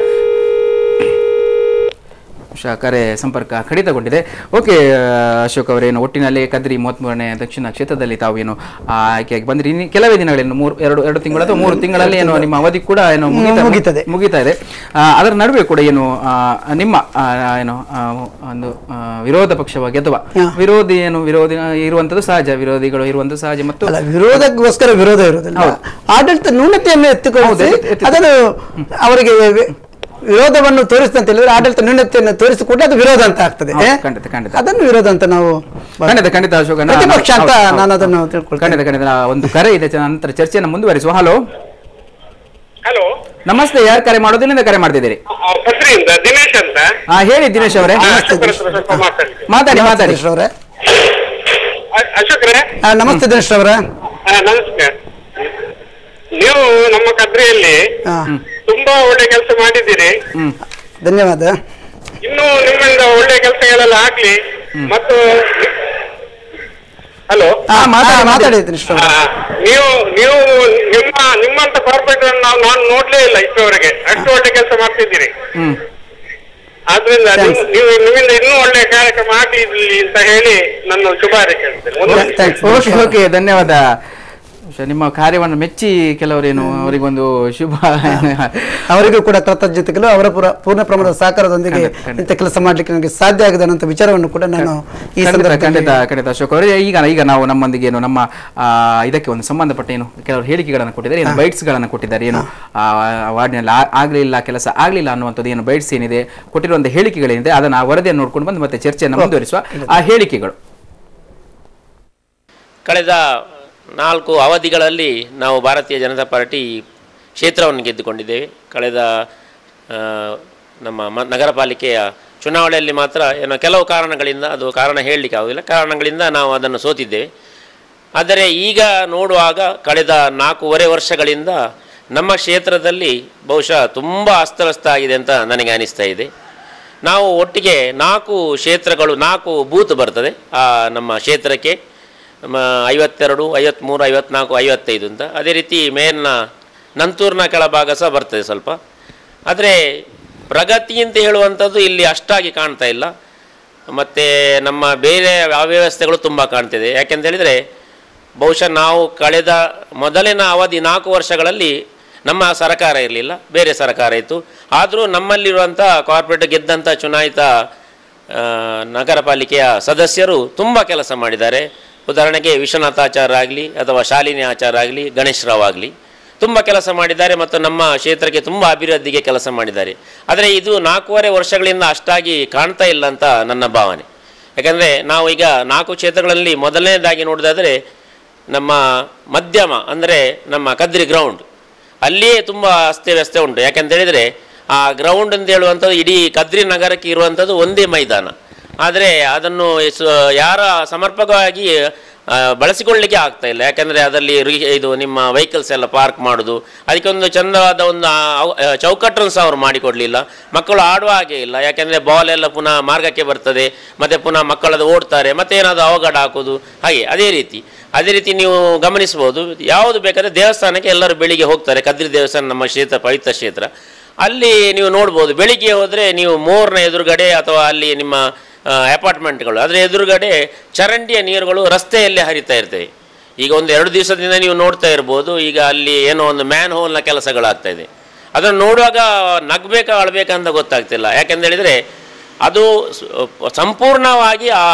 ಶ- ಕರೆ ಸಂಪರ್ಕ ಕಡಿತಗೊಂಡಿದೆ ಓಕೆ ಅಶೋಕ್ ಅವರೇನು ಒಟ್ಟಿನಲ್ಲಿ ಕದ್ರಿ ಮೂವತ್ಮೂರನೇ ದಕ್ಷಿಣ ಕ್ಷೇತ್ರದಲ್ಲಿ ತಾವು ಏನು ಆ, ಆಯ್ಕೆಯಾಗಿ ಬಂದ್ರಿ ಇನ್ನು ಕೆಲವೇ ದಿನಗಳಲ್ಲಿ ಮೂರು ಎರಡು ಎರಡು ತಿಂಗಳು ಅಥವಾ ಮೂರು ತಿಂಗಳಲ್ಲಿ ಏನು ನಿಮ್ಮ ಅವಧಿ ಕೂಡ ಏನು ಮುಗಿತಾ- ಮುಗೀತದೆ. ಮುಗಿತಾ ಇದೆ ಆ, ಅದರ ನಡುವೆ ಕೂಡ ಏನು ಆ, ನಿಮ್ಮ ಆ, ಏನು ಆ, ಒಂದು ಆ, ವಿರೋಧ ಪಕ್ಷವಾಗಿ ಅಥವಾ ಹಾ. ವಿರೋಧಿ ಏನು ವಿರೋಧಿ ಇರುವಂತದ್ದು ಸಹಜ ವಿರೋಧಿಗಳು ಇರುವಂತದ್ದು ಸಹಜ ಮತ್ತು ಅಲ್ಲ ವಿರೋಧಕ್ಕೋಸ್ಕರ ವಿರೋಧ ಇರುವುದಿಲ್ಲ ಆಡಳಿತ ನ್ಯೂನತೆಯನ್ನು ಹೌದು, ಎತ್ತಿಕೊಳ್ಳಿ ಎತ್ತಿ- ಎತ್ತಿ- ಅದನ್ನು ಅವರಿಗೆ ವಿ- ವಿರೋಧವನ್ನು ತೋರಿಸಿದಂತ ಹೇಳಿದ್ರೆ ಆಡಳಿತ ನ್ಯೂನತೆಯನ್ನು ತೋರಿಸಿ ಕೂಡ ಅದು ವಿರೋಧ ಅಂತ ಆಗ್ತದೆ ಹೌದು, ಖಂಡಿತ, ಖಂಡಿತ. ಅದನ್ನು ವಿರೋಧ ಅಂತ ನಾವು ಖಂಡಿತ ಖಂಡಿತ ಅಶೋಕ ನಾ- ಪ್ರತಿಪಕ್ಷ ಅಂತ ಹೌದು, ಹೌದು. ನಾನು ಅದನ್ನು ತಿಳ್ಕೊಳ್ತೇನೆ ಖಂಡಿತ ಖಂಡಿತ ನಾ- ಒಂದು ಕರೆ ಇದೆ ಚ- ನಂತರ ಚರ್ಚೆಯನ್ನು ಮುಂದುವರಿಸುವ ಹಲೋ ಹಲೋ ನಮಸ್ತೆ ಯಾರು ಕರೆ ಮಾಡೋದಿಲ್ಲಿಂದ ಕರೆ ಮಾಡ್ತಿದ್ದೀರಿ ಕದ್ರಿಯಿಂದ ದಿನೇಶ್ ಅಂತ ಹಾ ಹೇಳಿ ದಿನೇಶ್ ಅವರೇ ಆ, ಅಶೋಕ್ ಹತ್ರ ಸ್ವಲ್ಪ ಮಾತಾಡ್ತೀನಿ ಮಾತಾಡಿ ನಮಸ್ತೆ ಮಾತಾಡಿ ದಿನೇಶ್ ಅವರೇ ಅ- ಅಶೋಕ್ರೆ ಆ, ನಮಸ್ತೆ ದಿನೇಶ್ ಅವರೇ ಆ, ನಮಸ್ಕಾರ ನೀವು ನಮ್ಮ ಕದ್ರಿಯಲ್ಲಿ ಆ, ತುಂಬಾ ಒಳ್ಳೆ ಕೆಲಸ ಮಾಡಿದ್ದೀರಿ ಹ್ಮ್ ಧನ್ಯವಾದ ಇನ್ನು ನಿಮ್ಮಿಂದ ಒಳ್ಳೆ ಕೆಲಸಗಳೆಲ್ಲ ಆಗ್ಲಿ ಮತ್ತು ಹಲೋ ಆ, ಮಾತಾಡಿ, ಆ, ಮಾತಾಡಿ ದಿನೇಶ್ ಅವರೇ ನೀವು ನೀವು ನಿಮ್ಮ ನಿಮ್ಮಂತ ಕಾರ್ಪೊರೇಟ್ ನಾವು ನಾನು ನೋಡ್ಲೇ ಇಲ್ಲ ಇಷ್ಟವರೆಗೆ ಅಷ್ಟು ಒಳ್ಳೆ ಕೆಲಸ ಮಾಡ್ತಿದ್ದೀರಿ ಹ್ಮ್ ಆದ್ರಿಂದ ನೀವು Thanks. ನೀವು ನಿಮ್ಮಿಂದ ಇನ್ನೂ ಒಳ್ಳೆ ಕಾರ್ಯಕ್ರಮ ಆಗ್ಲಿ ಅಂತ ಹೇಳಿ ನನ್ನ ಶುಭ ಹಾರೈಸ್ತೇನೆ ಒಂದು ನಿಮಿಷ. ಥ್ಯಾಂಕ್ಸ್ ಓಕೆ ಓಕೆ ಧನ್ಯವಾದ ಶ- ನಿಮ್ಮ ಕಾರ್ಯವನ್ನು ಮೆಚ್ಚಿ ಕೆಲವರೇನು ಅವರಿಗೊಂದು ಶುಭ ಅವರಿಗೂ ಕೂಡ ಕೃತಜ್ಞತೆಗಳು ಅವರ ಪೂರ- ಪೂರ್ಣ ಪ್ರಮಾಣದ ಸಹಕಾರದೊಂದಿಗೆ ಖಂಡಿತ, ಖಂಡಿತ. ಇಂಥ ಕೆಲಸ ಮಾಡ್ಲಿಕ್ಕೆ ನನಗೆ ಸಾಧ್ಯ ಆಗಿದೆ ಅನ್ನೋ ವಿಚಾರವನ್ನು ಕೂಡ ನಾನು ಈ ಖಂಡಿತ ಸಂದರ್ಭದಲ್ಲಿ ಖಂಡಿತ ಖಂಡಿತ ಅಶೋಕ್ ಅವರೇ ಈಗ ಈಗ ನಾವು ನಮ್ಮೊಂದಿಗೆ ಏನು ನಮ್ಮ ಆ, ಇದಕ್ಕೆ ಒಂದು ಸಂಬಂಧಪಟ್ಟ ಏನು ಕೆಲವರು ಹೇಳಿಕೆಗಳನ್ನು ಕೊಟ್ಟಿದ್ದಾರೆ ಏನು ಬೈಟ್ಸ್ ಗಳನ್ನು ಕೊಟ್ಟಿದ್ದಾರೆ ಏನು ಆ, ವಾರ್ಡ್ನಲ್ಲಿ ಆ- ಆಗ್ಲಿಲ್ಲ ಕೆಲಸ ಆಗ್ಲಿಲ್ಲ ಅನ್ನುವಂಥದ್ದು ಏನು ಬೈಟ್ಸ್ ಏನಿದೆ ಕೊಟ್ಟಿರುವಂಥ ಹೇಳಿಕೆಗಳೇನಿದೆ ಅದನ್ನು ಆ ವರದಿಯನ್ನು ನೋಡ್ಕೊಂಡು ಬಂದು ಮತ್ತೆ ಚರ್ಚೆಯನ್ನು ಮುಂದುವರಿಸುವ ಆ ಹೇಳಿಕೆಗಳು ಕಳೆದ ನಾಲ್ಕು ಅವಧಿಗಳಲ್ಲಿ ನಾವು ಭಾರತೀಯ ಜನತಾ ಪಾರ್ಟಿ ಕ್ಷೇತ್ರವನ್ನು ಗೆದ್ದುಕೊಂಡಿದ್ದೇವೆ ಕಳೆದ ಆ, ನಮ್ಮ ಮ ನಗರ ಪಾಲಿಕೆಯ ಚುನಾವಣೆಯಲ್ಲಿ ಮಾತ್ರ ಏನೋ ಕೆಲವು ಕಾರಣಗಳಿಂದ ಅದು ಕಾರಣ ಹೇಳಲಿಕ್ಕೆ ಆಗುವುದಿಲ್ಲ ಕಾರಣಗಳಿಂದ ನಾವು ಅದನ್ನು ಸೋತಿದ್ದೇವೆ ಆದರೆ ಈಗ ನೋಡುವಾಗ ಕಳೆದ ನಾಲ್ಕೂವರೆ ವರ್ಷಗಳಿಂದ ನಮ್ಮ ಕ್ಷೇತ್ರದಲ್ಲಿ ಬಹುಶಃ ತುಂಬ ಅಸ್ತವ್ಯಸ್ತ ಆಗಿದೆ ಅಂತ ನನಗೆ ಅನಿಸ್ತಾ ಇದೆ ನಾವು ಒಟ್ಟಿಗೆ ನಾಲ್ಕು ಕ್ಷೇತ್ರಗಳು ನಾಲ್ಕು ಬೂತ್ ಬರ್ತದೆ ಆ ನಮ್ಮ ಕ್ಷೇತ್ರಕ್ಕೆ ನಮ್ಮ ಐವತ್ತೆರಡು ಐವತ್ತ್ಮೂರು ಐವತ್ನಾಲ್ಕು ಐವತ್ತೈದು ಅಂತ ಅದೇ ರೀತಿ ಮೇಲಿನ ನಂತೂರಿನ ಕೆಳಭಾಗ ಸಹ ಬರ್ತದೆ ಸ್ವಲ್ಪ ಆದರೆ ಪ್ರಗತಿ ಅಂತ ಹೇಳುವಂಥದ್ದು ಇಲ್ಲಿ ಅಷ್ಟಾಗಿ ಕಾಣ್ತಾ ಇಲ್ಲ ಮತ್ತು ನಮ್ಮ ಬೇರೆ ಅವ್ಯವಸ್ಥೆಗಳು ತುಂಬ ಕಾಣ್ತಿದೆ ಯಾಕೆಂತ ಹೇಳಿದರೆ ಬಹುಶಃ ನಾವು ಕಳೆದ ಮೊದಲಿನ ಅವಧಿ ನಾಲ್ಕು ವರ್ಷಗಳಲ್ಲಿ ನಮ್ಮ ಸರ್ಕಾರ ಇರಲಿಲ್ಲ ಬೇರೆ ಸರ್ಕಾರ ಇತ್ತು ಆದರೂ ನಮ್ಮಲ್ಲಿರುವಂಥ ಕಾರ್ಪೊರೇಟ್ ಗೆದ್ದಂಥ ಚುನಾಯಿತ ಆ, ನಗರ ಪಾಲಿಕೆಯ ಸದಸ್ಯರು ತುಂಬ ಕೆಲಸ ಮಾಡಿದ್ದಾರೆ ಉದಾಹರಣೆಗೆ ವಿಶ್ವನಾಥ ಆಚಾರ ಆಗಲಿ ಅಥವಾ ಶಾಲಿನಿ ಆಚಾರ ಆಗಲಿ ಗಣೇಶ್ ರಾವ್ ಆಗಲಿ ತುಂಬ ಕೆಲಸ ಮಾಡಿದ್ದಾರೆ ಮತ್ತು ನಮ್ಮ ಕ್ಷೇತ್ರಕ್ಕೆ ತುಂಬ ಅಭಿವೃದ್ಧಿಗೆ ಕೆಲಸ ಮಾಡಿದ್ದಾರೆ ಆದರೆ ಇದು ನಾಲ್ಕೂವರೆ ವರ್ಷಗಳಿಂದ ಅಷ್ಟಾಗಿ ಕಾಣ್ತಾ ಇಲ್ಲ ಅಂತ ನನ್ನ ಭಾವನೆ ಯಾಕಂದರೆ ನಾವು ಈಗ ನಾಲ್ಕು ಕ್ಷೇತ್ರಗಳಲ್ಲಿ ಮೊದಲನೇದಾಗಿ ನೋಡೋದಾದರೆ ನಮ್ಮ ಮಧ್ಯಮ ಅಂದರೆ ನಮ್ಮ ಕದ್ರಿ ಗ್ರೌಂಡ್ ಅಲ್ಲಿಯೇ ತುಂಬ ಅಸ್ತವ್ಯಸ್ತ ಉಂಟು ಯಾಕಂತ ಹೇಳಿದರೆ ಆ ಗ್ರೌಂಡ್ ಅಂತ ಹೇಳುವಂಥದ್ದು ಇಡೀ ಕದ್ರಿ ನಗರಕ್ಕೆ ಇರುವಂಥದ್ದು ಒಂದೇ ಮೈದಾನ ಆದರೆ ಅದನ್ನು ಸ- ಯಾರ ಸಮರ್ಪಕವಾಗಿ ಆ, ಬಳಸಿಕೊಳ್ಳಿಕ್ಕೆ ಆಗ್ತಾ ಇಲ್ಲ ಯಾಕಂದರೆ ಅದರಲ್ಲಿ ರಿ- ಇದು ನಿಮ್ಮ ವೆಹಿಕಲ್ಸ್ ಎಲ್ಲ ಪಾರ್ಕ್ ಮಾಡೋದು ಅದಕ್ಕೆ ಒಂದು ಚಂದವಾದ ಒಂದು ಆ, ಅವ್- ಆ, ಚೌಕಟ್ಟನ್ನು ಸಹ ಅವರು ಮಾಡಿಕೊಡಲಿಲ್ಲ ಮಕ್ಕಳು ಆಡುವ ಹಾಗೆ ಇಲ್ಲ ಯಾಕೆಂದರೆ ಬಾಲ್ ಎಲ್ಲ ಪುನಃ ಮಾರ್ಗಕ್ಕೆ ಬರ್ತದೆ ಮತ್ತು ಪುನಃ ಮಕ್ಕಳದು ಓಡ್ತಾರೆ ಮತ್ತೆ ಏನಾದರೂ ಅವಘಡ ಹಾಕೋದು ಹಾಗೆ ಅದೇ ರೀತಿ ಅದೇ ರೀತಿ ನೀವು ಗಮನಿಸ್ಬೋದು ಯಾವುದು ಬೇಕಾದರೆ ದೇವಸ್ಥಾನಕ್ಕೆ ಎಲ್ಲರೂ ಬೆಳಿಗ್ಗೆ ಹೋಗ್ತಾರೆ ಕದ್ರಿ ದೇವಸ್ಥಾನ ನಮ್ಮ ಕ್ಷೇತ್ರ ಪವಿತ್ರ ಕ್ಷೇತ್ರ ಅಲ್ಲಿ ನೀವು ನೋಡ್ಬೋದು ಬೆಳಿಗ್ಗೆ ಹೋದರೆ ನೀವು ಮೋರ್ನ ಎದುರುಗಡೆ ಅಥವಾ ಅಲ್ಲಿ ನಿಮ್ಮ ಅಪಾರ್ಟ್ಮೆಂಟ್ಗಳು ಅದರ ಎದುರುಗಡೆ ಚರಂಡಿಯ ನೀರುಗಳು ರಸ್ತೆಯಲ್ಲೇ ಹರಿತಾ ಇರ್ತವೆ ಈಗ ಒಂದು ಎರಡು ದಿವಸದಿಂದ ನೀವು ನೋಡ್ತಾ ಇರ್ಬೋದು ಈಗ ಅಲ್ಲಿ ಏನೋ ಒಂದು ಮ್ಯಾನ್ ಹೋಲ್ನ ಕೆಲಸಗಳಾಗ್ತಾ ಇದೆ ಅದನ್ನು ನೋಡುವಾಗ ನಗ್ಬೇಕಾ ಅಳ್ಬೇಕಾ ಅಂತ ಗೊತ್ತಾಗ್ತಿಲ್ಲ ಯಾಕೆಂತ ಹೇಳಿದರೆ ಅದು ಸ- ಸಂಪೂರ್ಣವಾಗಿ ಆ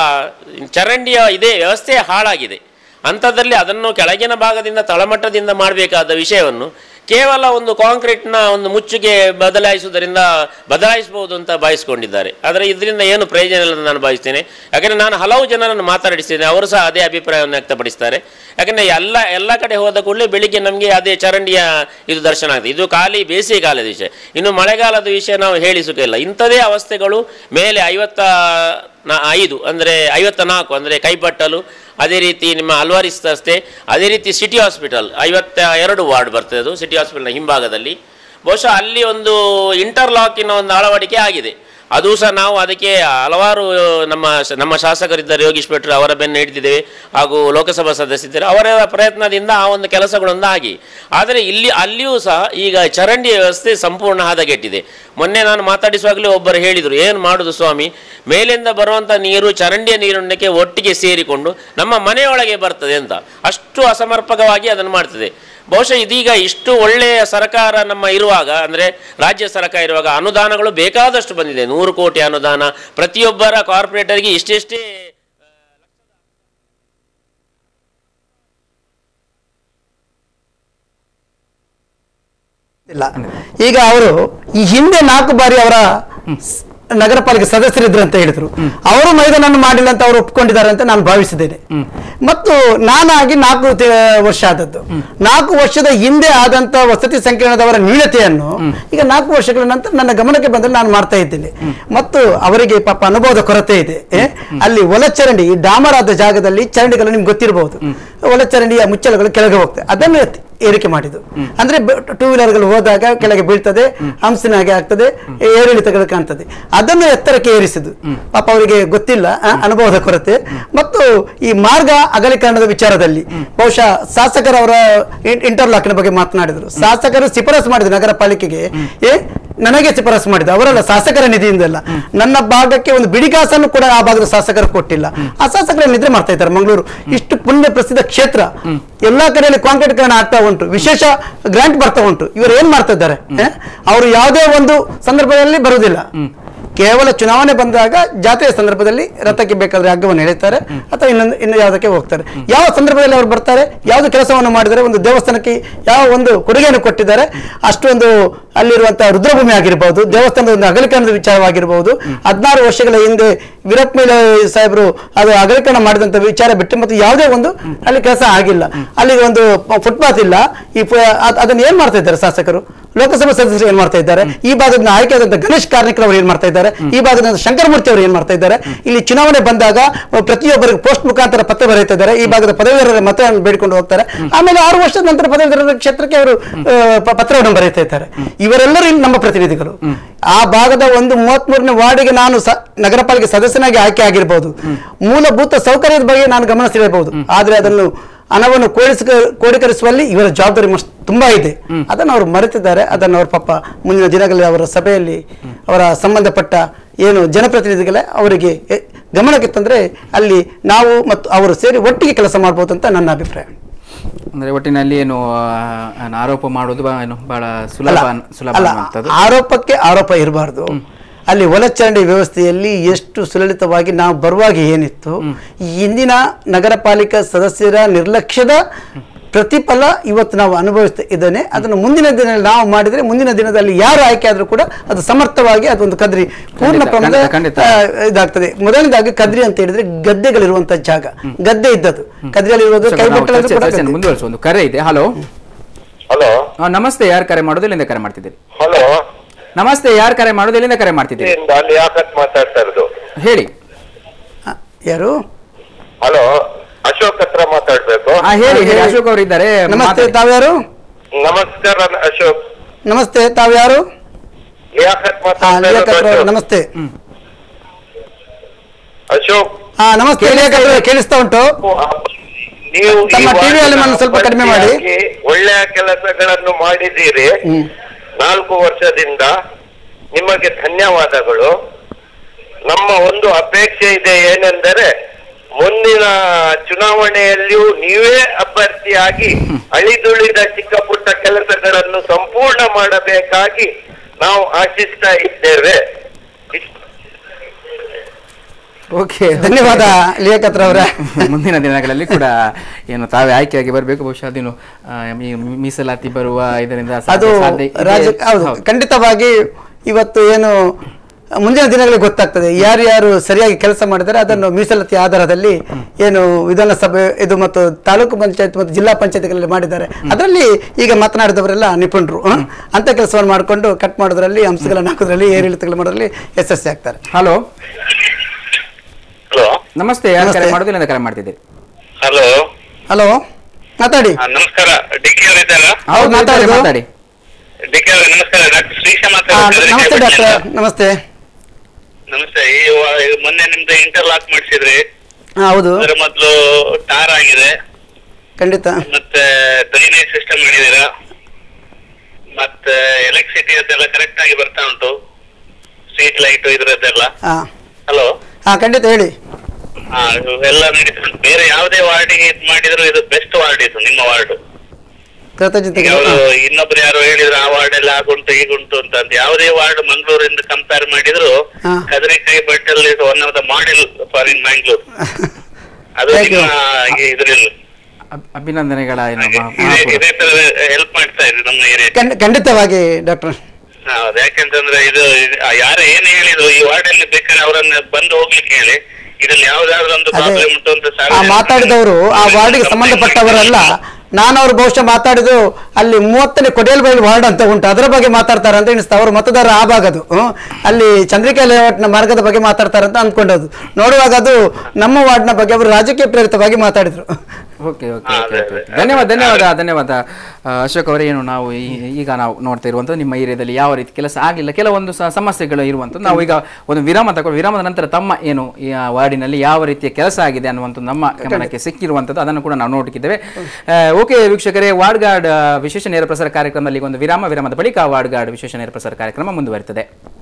ಚರಂಡಿಯ ಇದೇ ವ್ಯವಸ್ಥೆ ಹಾಳಾಗಿದೆ ಅಂಥದ್ದಲ್ಲಿ ಅದನ್ನು ಕೆಳಗಿನ ಭಾಗದಿಂದ ತಳಮಟ್ಟದಿಂದ ಮಾಡಬೇಕಾದ ವಿಷಯವನ್ನು ಕೇವಲ ಒಂದು ಕಾಂಕ್ರೀಟ್ನ ಒಂದು ಮುಚ್ಚಿಗೆ ಬದಲಾಯಿಸುವುದರಿಂದ ಬದಲಾಯಿಸಬಹುದು ಅಂತ ಭಾವಿಸ್ಕೊಂಡಿದ್ದಾರೆ ಆದರೆ ಇದರಿಂದ ಏನು ಪ್ರಯೋಜನ ಇಲ್ಲ ಅಂತ ನಾನು ಭಾವಿಸ್ತೇನೆ ಯಾಕಂದರೆ ನಾನು ಹಲವು ಜನರನ್ನು ಮಾತಾಡಿಸ್ತೇನೆ ಅವರು ಸಹ ಅದೇ ಅಭಿಪ್ರಾಯವನ್ನು ವ್ಯಕ್ತಪಡಿಸ್ತಾರೆ ಯಾಕಂದರೆ ಎಲ್ಲ ಎಲ್ಲ ಕಡೆ ಹೋದ ಕೂಡಲೇ ಬೆಳಿಗ್ಗೆ ನಮಗೆ ಅದೇ ಚರಂಡಿಯ ಇದು ದರ್ಶನ ಆಗ್ತದೆ ಇದು ಖಾಲಿ ಬೇಸಿಗೆ ಕಾಲದ ವಿಷಯ ಇನ್ನು ಮಳೆಗಾಲದ ವಿಷಯ ನಾವು ಹೇಳಿ ಸುಖ ಇಲ್ಲ ಇಂಥದೇ ಅವಸ್ಥೆಗಳು ಮೇಲೆ ಐವತ್ತ ನಾ- ಐದು ಅಂದರೆ ಐವತ್ತ ನಾಲ್ಕು ಅಂದರೆ ಕೈಬಟ್ಟಲು ಅದೇ ರೀತಿ ನಿಮ್ಮ ಅಲ್ವಾರಿಸ್ ರಸ್ತೆ ಅದೇ ರೀತಿ ಸಿಟಿ ಹಾಸ್ಪಿಟಲ್ ಐವತ್ತ ಎರಡು ವಾರ್ಡ್ ಬರ್ತದೆ ಅದು ಸಿಟಿ ಹಾಸ್ಪಿಟಲ್ನ ಹಿಂಭಾಗದಲ್ಲಿ ಬಹುಶಃ ಅಲ್ಲಿ ಒಂದು ಇಂಟರ್ಲಾಕಿನ ಒಂದು ಅಳವಡಿಕೆ ಆಗಿದೆ ಅದು ಸಹ ನಾವು ಅದಕ್ಕೆ ಹಲವಾರು ನಮ್ಮ ಶ- ನಮ್ಮ ಶಾಸಕರಿದ್ದಾರೆ ಯೋಗೀಶ್ ಭಟ್ರು ಅವರ ಬೆನ್ನು ಹಿಡಿದಿದ್ದೇವೆ ಹಾಗೂ ಲೋಕಸಭಾ ಸದಸ್ಯರಿದ್ದಾರೆ ಅವರ ಪ್ರಯತ್ನದಿಂದ ಆ ಒಂದು ಕೆಲಸಗಳೊಂದು ಆಗಿ ಆದರೆ ಇಲ್ಲಿ ಅಲ್ಲಿಯೂ ಸಹ ಈಗ ಚರಂಡಿ ವ್ಯವಸ್ಥೆ ಸಂಪೂರ್ಣ ಹದಗೆಟ್ಟಿದೆ ಮೊನ್ನೆ ನಾನು ಮಾತಾಡಿಸುವಾಗಲೇ ಒಬ್ಬರು ಹೇಳಿದರು ಏನು ಮಾಡುದು ಸ್ವಾಮಿ ಮೇಲಿಂದ ಬರುವಂಥ ನೀರು ಚರಂಡಿಯ ನೀರುಣ್ಣಕ್ಕೆ ಒಟ್ಟಿಗೆ ಸೇರಿಕೊಂಡು ನಮ್ಮ ಮನೆಯೊಳಗೆ ಬರ್ತದೆ ಅಂತ ಅಷ್ಟು ಅಸಮರ್ಪಕವಾಗಿ ಅದನ್ನು ಮಾಡ್ತದೆ ಬಹುಶಃ ಇದೀಗ ಇಷ್ಟು ಒಳ್ಳೆಯ ಸರ್ಕಾರ ನಮ್ಮ ಇರುವಾಗ ಅಂದರೆ ರಾಜ್ಯ ಸರ್ಕಾರ ಇರುವಾಗ ಅನುದಾನಗಳು ಬೇಕಾದಷ್ಟು ಬಂದಿದೆ ನೂರು ಕೋಟಿ ಅನುದಾನ ಪ್ರತಿಯೊಬ್ಬರ ಕಾರ್ಪೊರೇಟರ್ಗೆ ಇಷ್ಟೆಷ್ಟೇ ಇಲ್ಲ ಈಗ ಅವರು ಈ ಹಿಂದೆ ನಾಲ್ಕು ಬಾರಿ ಅವರ ಸ್- ನಗರ ಪಾಲಿಕೆ ಸದಸ್ಯರಿದ್ರು ಅಂತ ಹೇಳಿದ್ರು ಅವರು ಮೈದಾನ ಮಾಡಿಲ್ಲ ಅಂತ ಅವರು ಒಪ್ಕೊಂಡಿದ್ದಾರೆ ಅಂತ ನಾನು ಭಾವಿಸಿದ್ದೇನೆ ಮತ್ತು ನಾನಾಗಿ ನಾಲ್ಕು ತಿ- ವರ್ಷ ಆದದ್ದು ನಾಲ್ಕು ವರ್ಷದ ಹಿಂದೆ ಆದಂತ ವಸತಿ ಸಂಕೀರ್ಣದವರ ನ್ಯೂನತೆಯನ್ನು ಈಗ ನಾಲ್ಕು ವರ್ಷಗಳ ನಂತರ ನನ್ನ ಗಮನಕ್ಕೆ ಬಂದರೆ ನಾನು ಮಾಡ್ತಾ ಇದ್ದೇನೆ ಮತ್ತು ಅವರಿಗೆ ಪಾಪ ಅನುಭವದ ಕೊರತೆ ಇದೆ ಏ? ಅಲ್ಲಿ ಒಳಚರಂಡಿ ಈ ಡಾಮರಾದ ಜಾಗದಲ್ಲಿ ಚರಂಡಿಗಳು ನಿಮ್ಗೆ ಗೊತ್ತಿರಬಹುದು ಒಳಚರಂಡಿಯ ಮುಚ್ಚಳಗಳು ಕೆಳಗೆ ಹೋಗ್ತವೆ ಅದನ್ನು ಎತ್ತಿ- ಏರಿಕೆ ಮಾಡಿದ್ದು ಅಂದ್ರೆ ಟೂ ವೀಲರ್ಗಳು ಹೋದಾಗ ಕೆಳಗೆ ಬೀಳ್ತದೆ ಹಂಸಿನ ಹಾಗೆ ಆಗ್ತದೆ ಏರಿಳಿತಗಳು ಕಾಣ್ತದೆ ಅದನ್ನು ಎತ್ತರಕ್ಕೆ ಏರಿಸಿದ್ದು ಪಾಪ ಅವರಿಗೆ ಗೊತ್ತಿಲ್ಲ ಆ, ಅನುಭವದ ಕೊರತೆ ಮತ್ತು ಈ ಮಾರ್ಗ ಅಗಲೀಕರಣದ ವಿಚಾರದಲ್ಲಿ ಬಹುಶಃ ಶಾಸಕರವರ ಇಂಟರ್ಲಾಕಿನ ಬಗ್ಗೆ ಮಾತನಾಡಿದರು ಶಾಸಕರು ಶಿಫಾರಸು ಮಾಡಿದ್ರು ನಗರ ಪಾಲಿಕೆಗೆ ಏ ನನಗೆ ಶಿಫಾರಸು ಮಾಡಿದ ಅವರಲ್ಲ ಶಾಸಕರ ನಿಧಿಯಿಂದಲ್ಲ ನನ್ನ ಭಾಗಕ್ಕೆ ಒಂದು ಬಿಡಿಗಾಸನ್ನು ಕೂಡ ಆ ಭಾಗದ ಶಾಸಕರು ಕೊಟ್ಟಿಲ್ಲ ಆ ಶಾಸಕರ ನಿದ್ರೆ ಮಾಡ್ತಾ ಇದ್ದಾರೆ ಮಂಗಳೂರು ಇಷ್ಟು ಪುಣ್ಯ ಪ್ರಸಿದ್ಧ ಕ್ಷೇತ್ರ ಎಲ್ಲಾ ಕಡೆಯಲ್ಲಿ ಕಾಂಕ್ರೀಟೀಕರಣ ಆಗ್ತಾ ಉಂಟು ವಿಶೇಷ ಗ್ರಾಂಟ್ ಬರ್ತಾ ಉಂಟು ಇವರು ಏನ್ ಮಾಡ್ತಾ ಇದ್ದಾರೆ ಏ? ಅವರು ಯಾವುದೇ ಒಂದು ಸಂದರ್ಭದಲ್ಲಿ ಬರುವುದಿಲ್ಲ ಕೇವಲ ಚುನಾವಣೆ ಬಂದಾಗ ಜಾತ್ರೆಯ ಸಂದರ್ಭದಲ್ಲಿ ರಥಕ್ಕೆ ಬೇಕಾದ್ರೆ ಹಗ್ಗವನ್ನು ಎಳೆಯುತ್ತಾರೆ ಅಥವಾ ಇನ್ನೊಂದು ಇನ್ನು ಯಾವುದಕ್ಕೆ ಹೋಗ್ತಾರೆ ಯಾವ ಸಂದರ್ಭದಲ್ಲಿ ಅವರು ಬರ್ತಾರೆ ಯಾವುದು ಕೆಲಸವನ್ನು ಮಾಡಿದರೆ ಒಂದು ದೇವಸ್ಥಾನಕ್ಕೆ ಯಾವ ಒಂದು ಕೊಡುಗೆಯನ್ನು ಕೊಟ್ಟಿದ್ದಾರೆ ಅಷ್ಟೊಂದು ಅಲ್ಲಿರುವಂತಹ ರುದ್ರಭೂಮಿ ಆಗಿರ್ಬೋದು ದೇವಸ್ಥಾನದ ಒಂದು ಅಗಲೀಕರಣದ ವಿಚಾರವಾಗಿರ್ಬೋದು ಹದಿನಾರು ವರ್ಷಗಳ ಹಿಂದೆ ವೀರಪ್ಪ ಮೊಯ್ಲಿ ಸಾಹೇಬರು ಅದು ಅಗಲೀಕರಣ ಮಾಡಿದಂತ ವಿಚಾರ ಬಿಟ್ಟು ಮತ್ತು ಯಾವುದೇ ಒಂದು ಅಲ್ಲಿ ಕೆಲಸ ಆಗಿಲ್ಲ ಅಲ್ಲಿ ಒಂದು ಫುಟ್ಪಾತ್ ಇಲ್ಲ ಈ ಫ- ಅದ್- ಅದನ್ನ ಏನ್ ಮಾಡ್ತಾ ಇದ್ದಾರೆ ಶಾಸಕರು ಲೋಕಸಭಾ ಸದಸ್ಯರು ಏನ್ ಮಾಡ್ತಾ ಇದ್ದಾರೆ ಈ ಭಾಗದ ಆಯ್ಕೆಯಾದಂತ ಗಣೇಶ್ ಕಾರ್ಣಿಕರ್ ಅವರು ಏನ್ ಮಾಡ್ತಾ ಇದ್ದಾರೆ ಈ ಭಾಗದ ಶಂಕರಮೂರ್ತಿ ಅವರು ಏನ್ ಮಾಡ್ತಾ ಇದ್ದಾರೆ ಇಲ್ಲಿ ಚುನಾವಣೆ ಬಂದಾಗ ಪ್ರತಿಯೊಬ್ಬರಿಗೆ ಪೋಸ್ಟ್ ಮುಖಾಂತರ ಪತ್ರ ಬರೀತಾ ಇದ್ದಾರೆ ಈ ಭಾಗದ ಪದವೀಧರರ ಮತವನ್ನು ಬೇಡಿಕೊಂಡು ಹೋಗ್ತಾರೆ ಆಮೇಲೆ ಆರು ವರ್ಷದ ನಂತರ ಪದವೀಧರರ ಕ್ಷೇತ್ರಕ್ಕೆ ಅವರು ಆ, ಪ- ಪತ್ರವನ್ನು ಬರೀತಾ ಇದ್ದಾರೆ ಇವರೆಲ್ಲರೂ ಇಲ್ಲಿ ನಮ್ಮ ಪ್ರತಿನಿಧಿಗಳು ಆ ಭಾಗದ ಒಂದು ಮೂವತ್ಮೂರನೇ ವಾರ್ಡಿಗೆ ನಾನು ಸ- ನಗರ ಪಾಲಿಕೆ ಸದಸ್ಯನಾಗಿ ಆಯ್ಕೆ ಆಗಿರ್ಬೋದು ಮೂಲಭೂತ ಸೌಕರ್ಯದ ಬಗ್ಗೆ ನಾನು ಗಮನ ಸೆಳೆಯಬಹುದು ಆದ್ರೆ ಅದನ್ನು ಹಣವನ್ನು ಕೋಡಿಸ ಕ್ರೋಢೀಕರಿಸುವಲ್ಲಿ ಇವರ ಜವಾಬ್ದಾರಿ ಮಸ್ತ್ ತುಂಬಾ ಇದೆ ಅದನ್ನು ಅವರು ಮರೆತಿದ್ದಾರೆ ಅದನ್ನು ಅವ್ರ ಪಾಪ ಮುಂದಿನ ದಿನಗಳಲ್ಲಿ ಅವರ ಸಭೆಯಲ್ಲಿ ಅವರ ಸಂಬಂಧಪಟ್ಟ ಏನು ಜನಪ್ರತಿನಿಧಿಗಳೇ ಅವರಿಗೆ ಎ- ಗಮನಕ್ಕೆ ತಂದ್ರೆ ಅಲ್ಲಿ ನಾವು ಮತ್ತು ಅವರು ಸೇರಿ ಒಟ್ಟಿಗೆ ಕೆಲಸ ಮಾಡ್ಬೋದು ಅಂತ ನನ್ನ ಅಭಿಪ್ರಾಯ ಅಂದ್ರೆ ಒಟ್ಟಿನಲ್ಲಿ ಏನು ಆ, ಏನು ಆರೋಪ ಮಾಡೋದು ಬಾ- ಏನು ಬಹಳ ಸುಲಭ ಅಲ್ಲ, ಸುಲಭ ಅಲ್ಲ ಅನ್ನುವಂಥದ್ದು ಆರೋಪಕ್ಕೆ ಆರೋಪ ಇರಬಾರ್ದು ಅಲ್ಲಿ ಒಳಚರಂಡಿ ವ್ಯವಸ್ಥೆಯಲ್ಲಿ ಎಷ್ಟು ಸುಲಲಿತವಾಗಿ ನಾವು ಬರುವಾಗ ಏನಿತ್ತು ಈ ಇಂದಿನ ನಗರ ಪಾಲಿಕಾ ಸದಸ್ಯರ ನಿರ್ಲಕ್ಷ್ಯದ ಪ್ರತಿಫಲ ಇವತ್ತು ನಾವು ಅನುಭವಿಸ್ತಾ ಇದ್ದೇನೆ ಅದನ್ನು ಮುಂದಿನ ದಿನದಲ್ಲಿ ನಾವು ಮಾಡಿದ್ರೆ ಮುಂದಿನ ದಿನದಲ್ಲಿ ಯಾರು ಆಯ್ಕೆ ಆದ್ರೂ ಕೂಡ ಅದು ಸಮರ್ಥವಾಗಿ ಅದೊಂದು ಕದ್ರಿ ಪೂರ್ಣ ಖಂಡಿತ, ಪ್ರಮಾಣದ ಖಂಡಿತ. ಆ, ಇದಾಗ್ತದೆ ಮೊದಲನೇದಾಗಿ ಕದ್ರಿ ಅಂತ ಹೇಳಿದ್ರೆ ಗದ್ದೆಗಳಿರುವಂತ ಜಾಗ ಗದ್ದೆ ಇದ್ದದ್ದು ಕದ್ರಿಯಲ್ಲಿ ಇರೋದು ಕೈ ನಾವು ಬಟ್ಟಲಲ್ಲಿ ಚರ್ಚೆ- ಕೂಡ ಚರ್ಚೆಯನ್ನು ಗದ್ದೆ. ಮುಂದುವರಿಸುವ ಒಂದು ಕರೆ ಇದೆ ಹಲೋ ಹಲೋ ನಮಸ್ತೆ ಯಾರು ಕರೆ ಮಾಡೋದು ಇಲ್ಲಿಂದ ಕರೆ ಮಾಡ್ತಿದ್ದೀರಿ ಹಲೋ ನಮಸ್ತೆ ಯಾರು ಕರೆ ಮಾಡೋದು ಇಲ್ಲಿಂದ ಕರೆ ಮಾಡ್ತಿದ್ದೀರಿ ಅಲ್ಲಿ ಯಾಕತ್ ಮಾತಾಡ್ತಾ ಇರೋದು ಹೇಳಿ ಆ, ಯಾರು ಹಲೋ ಅಶೋಕ್ ಹತ್ರ ಮಾತಾಡ್ಬೇಕು ಹಾ ಹೇಳಿ ಹೇಳಿ ಹೇಳಿ. ಅಶೋಕ್ ಅವರು ಇದ್ದಾರೆ ನಮಸ್ತೆ ಮಾತಾಡಿ. ತಾವ್ಯಾರು ನಮಸ್ಕಾರ ಅಶೋಕ್ ನಮಸ್ತೆ ತಾವ್ಯಾರು ಲಿಯಾಖತ್ ಹಾ ಮಾತಾಡ್ತಾ ಲಿಯಾಕತ್ ಇರೋದು ಅವ್ರೆ, ಅಶೋಕ್. ನಮಸ್ತೆ ಅಶೋಕ್ ಹಾ ನಮಸ್ತೆ ಲಿಯಾಕತ್ ಅವ್ರೆ, ಕೇಳಿಸ್ತಾ ಉಂಟು ನೀವು ಈ ತಮ್ಮ TV ವಾರ್ಡಿನ ವಾಲ್ಯೂಮ್ ಅನ್ನು ಸ್ವಲ್ಪ ಕಡಿಮೆ ಮಾಡಿ. ಅಭ್ಯರ್ಥಿಯಾಗಿ ಒಳ್ಳೆಯ ಕೆಲಸಗಳನ್ನು ಮಾಡಿದ್ದೀರಿ ಹ್ಮ್. ನಾಲ್ಕು ವರ್ಷದಿಂದ ನಿಮಗೆ ಧನ್ಯವಾದಗಳು ನಮ್ಮ ಒಂದು ಅಪೇಕ್ಷೆ ಇದೆ ಏನೆಂದರೆ ಮುಂದಿನ ಚುನಾವಣೆಯಲ್ಲಿಯೂ ನೀವೇ ಅಭ್ಯರ್ಥಿಯಾಗಿ ಅಳಿದುಳಿದ ಚಿಕ್ಕ ಪುಟ್ಟ ಕೆಲಸಗಳನ್ನು ಸಂಪೂರ್ಣ ಮಾಡಬೇಕಾಗಿ ನಾವು ಆಶಿಸ್ತಾ ಇದ್ದೇವೆ ಇಷ್ಟು ಓಕೆ ಧನ್ಯವಾದ ಲಿಯಾಕತ್ರ ಅವರ ಮುಂದಿನ ದಿನಗಳಲ್ಲಿ ಕೂಡ ಏನು ತಾವೇ ಆಯ್ಕೆಯಾಗಿ ಬರಬೇಕು ಬಹುಶಃ ಅದೇನು ಆ, ಮೀ- ಮೀಸಲಾತಿ ಬರುವ ಇದರಿಂದ ಸಾಧ್ಯ- ಅದು ಸಾಧ್ಯ ಇದೆ. ರಾಜ ಹೌದು ಹೌದು. ಖಂಡಿತವಾಗಿ ಇವತ್ತು ಏನು ಮುಂದಿನ ದಿನಗಳಿಗೆ ಗೊತ್ತಾಗ್ತದೆ ಯಾರ್ಯಾರು ಸರಿಯಾಗಿ ಕೆಲಸ ಮಾಡಿದರೆ ಅದನ್ನು ಮೀಸಲಾತಿ ಆಧಾರದಲ್ಲಿ ಏನು ವಿಧಾನಸಭೆ ಇದು ಮತ್ತು ತಾಲೂಕು ಪಂಚಾಯತ್ ಮತ್ತು ಜಿಲ್ಲಾ ಪಂಚಾಯತ್ಗಳಲ್ಲಿ ಮಾಡಿದ್ದಾರೆ ಅದರಲ್ಲಿ ಈಗ ಮಾತನಾಡಿದವರೆಲ್ಲ ನಿಪುಣರು ಹ? ಅಂತ ಕೆಲಸವನ್ನು ಮಾಡಿಕೊಂಡು ಕಟ್ ಮಾಡೋದ್ರಲ್ಲಿ ಅಂಶಗಳನ್ನು ಹಾಕೋದ್ರಲ್ಲಿ ಏರಿಳಿತಗಳು ಮಾಡೋದ್ರಲ್ಲಿ ಯಶಸ್ವಿ ಆಗ್ತಾರೆ ಹಲೋ ಹಲೋ ನಮಸ್ತೆ ಯಾರು ಕರೆ ನಮಸ್ತೆ. ಮಾಡೋದು ಇಲ್ಲಿಂದ ಕರೆ ಮಾಡ್ತಿದ್ದೀರಿ ಹಲೋ ಹಲೋ ಮಾತಾಡಿ ನಮಸ್ಕಾರ ಡಿ ಕೆ ಅವರಿದ್ದಾರಾ ಹೌದು ಮಾತಾಡಿ, ಮಾತಾಡಿ ಮಾತಾಡಿ ಡಿ ಕೆ ಅವರೇ ನಮಸ್ಕಾರ ಡಾಕ್ಟರ್ ಶ್ರೀಶ ಹಾ, ಮಾತಾಡ್ತಿದ್ದಾರೆ ನಮಸ್ತೆ ಡಾಕ್ಟರ್ ನಮಸ್ತೆ ನಮಸ್ತೆ ಈ ವ- ಈ ಮೊನ್ನೆ ನಿಮ್ದು ಇಂಟರ್ಲಾಕ್ ಮಾಡಿಸಿದ್ರಿ ಹಾ, ಹೌದು ಅದರ ಮೊದಲು ಟಾರ್ ಆಗಿದೆ ಖಂಡಿತ ಮತ್ತೆ ಡ್ರೈನೇಜ್ ಸಿಸ್ಟಮ್ ಮಾಡಿದೀರಾ ಮತ್ತೆ ಎಲೆಕ್ಟ್ರಿಸಿಟಿ ಅದೆಲ್ಲ ಕರೆಕ್ಟ್ ಆಗಿ ಬರ್ತಾ ಉಂಟು ಸ್ಟ್ರೀಟ್ ಲೈಟ್ ಇದ್ರದ್ದೆಲ್ಲ ಹಾ ಹಲೋ ಹಾ ಖಂಡಿತ ಹೇಳಿ ಹಾ ಎಲ್ಲ ನಡೀತಾ ಉಂಟು ಬೇರೆ ಯಾವುದೇ ವಾರ್ಡಿಗೆ ಇದ್ ಮಾಡಿದ್ರು ಇದು ಬೆಸ್ಟ್ ವಾರ್ಡ್ ಇದು ನಿಮ್ಮ ವಾರ್ಡ್ ಕೃತಜ್ಞತೆಗಳು ಅವರು ಹಾ. ಇನ್ನೊಬ್ರು ಯಾರೋ ಹೇಳಿದ್ರು ಆ ವಾರ್ಡ್ ಎಲ್ಲ ಆಗುಂಟು ಹೀಗುಂಟು ಅಂತ ಅಂತ ಯಾವುದೇ ವಾರ್ಡ್ ಮಂಗಳೂರಿಂದ ಕಂಪೇರ್ ಮಾಡಿದ್ರು ಹಾ. ಕದರಿಕಾಯಿ ಬಟ್ಟಲ್ is one of the model for in Mangalore ಅದು Thank you. ನಿಮ್ಮ ಇದ್ರಲ್ಲಿ ಅಬ್- ಅಭಿನಂದನೆಗಳ ಏನು ಹಾಗೆ ಮಹಾ- ಇದೇ- ಮಹಾಪುರ. ಇದೇ ತರ ಹೆಲ್ಪ್ ಮಾಡ್ತಾ ಇದ್ರಿ ನಮ್ಮ ಏರಿಯಾ ಖಂಡ- ಖಂಡಿತವಾಗಿ ಡಾಕ್ಟರ್ ಹೌದು ಯಾಕೆಂತಂದ್ರೆ ಇದು ಇದು- ಆ ಯಾರು ಏನ್ ಹೇಳಿದ್ರು ಈ ವಾರ್ಡ್ ಅಲ್ಲಿ ಬೇಕಾದ್ರೆ ಅವರನ್ನ ಬಂದು ಹೋಗ್ಲಿಕ್ಕೆ ಹೇಳಿ ಇದ್ರಲ್ಲಿ ಯಾವ್ದಾದ್ರು ಒಂದು ಅದೇ ಪ್ರಾಬ್ಲಮ್ ಉಂಟು ಅಂತ ಆ ಸಾರ್ವಜನಿಕರು ಮಾತಾಡಿದವರು ಆ ವಾರ್ಡ್ಗೆ ಸಂಬಂಧಪಟ್ಟವರಲ್ಲ ನಾನು ಅವ್ರು ಬಹುಶಃ ಮಾತಾಡಿದ್ದು ಅಲ್ಲಿ ಮೂವತ್ತನೇ ಕೊಡಿಯಲ್ ಬೈಲ್ ವಾರ್ಡ್ ಅಂತ ಉಂಟು ಅದರ ಬಗ್ಗೆ ಮಾತಾಡ್ತಾರೆ ಅಂತ ಎಣಿಸ್ತಾ ಅವರು ಮತದಾರ ಆ ಭಾಗದು ಹ್ಮ್. ಅಲ್ಲಿ ಚಂದ್ರಿಕಾ ಲೇಔಟ್ನ ಮಾರ್ಗದ ಬಗ್ಗೆ ಮಾತಾಡ್ತಾರೆ ಅಂತ ಅಂದ್ಕೊಂಡದ್ದು ನೋಡುವಾಗ ಅದು ನಮ್ಮ ವಾರ್ಡ್ನ ಬಗ್ಗೆ ಅವರು ರಾಜಕೀಯ ಪ್ರೇರಿತವಾಗಿ ಮಾತಾಡಿದ್ರು ಓಕೆ ಓಕೆ ಹಾ, ಓಕೆ, ಅದೇ, ಓಕೆ. ಅದೇ. ಧನ್ಯವಾದ ಧನ್ಯವಾದ ಧನ್ಯವಾದ ಆ, ಅಶೋಕ್ ಅವರೇ ಏನು ನಾವು ಈ- ಈಗ ನಾವು ನೋಡ್ತಾ ಇರುವಂಥದ್ದು ನಿಮ್ಮ ಏರಿಯಾದಲ್ಲಿ ಯಾವ ರೀತಿ ಕೆಲಸ ಆಗಲಿಲ್ಲ ಕೆಲವೊಂದು ಸ- ಸಮಸ್ಯೆಗಳು ಇರುವಂಥದ್ದು ನಾವು ಈಗ ಒಂದು ವಿರಾಮ ತಗೊಂಡು ವಿರಾಮದ ನಂತರ ತಮ್ಮ ಏನು ಈ ಆ ವಾರ್ಡಿನಲ್ಲಿ ಯಾವ ರೀತಿಯ ಕೆಲಸ ಆಗಿದೆ ಅನ್ನುವಂಥ ನಮ್ಮ ಗಮನಕ್ಕೆ ಸಿಕ್ಕಿರುವಂಥದ್ದು ಅದನ್ನು ಕೂಡ ನಾವು ನೋಡ್ತಿದ್ದೇವೆ ಓಕೆ ವೀಕ್ಷಕರೇ ವಾರ್ಡ್ ಗಾರ್ಡ್ ಆ, ವಿಶೇಷ ನೇರ ಪ್ರಸಾರ ಕಾರ್ಯಕ್ರಮದಲ್ಲಿ ಒಂದು ವಿರಾಮ ವಿರಾಮದ ಬಳಿಕ ವಾರ್ಡ್ ಗಾರ್ಡ್ ವಿಶೇಷ ನೇರ ಪ್ರಸಾರ ಕಾರ್ಯಕ್ರಮ ಮುಂದುವರಿತದೆ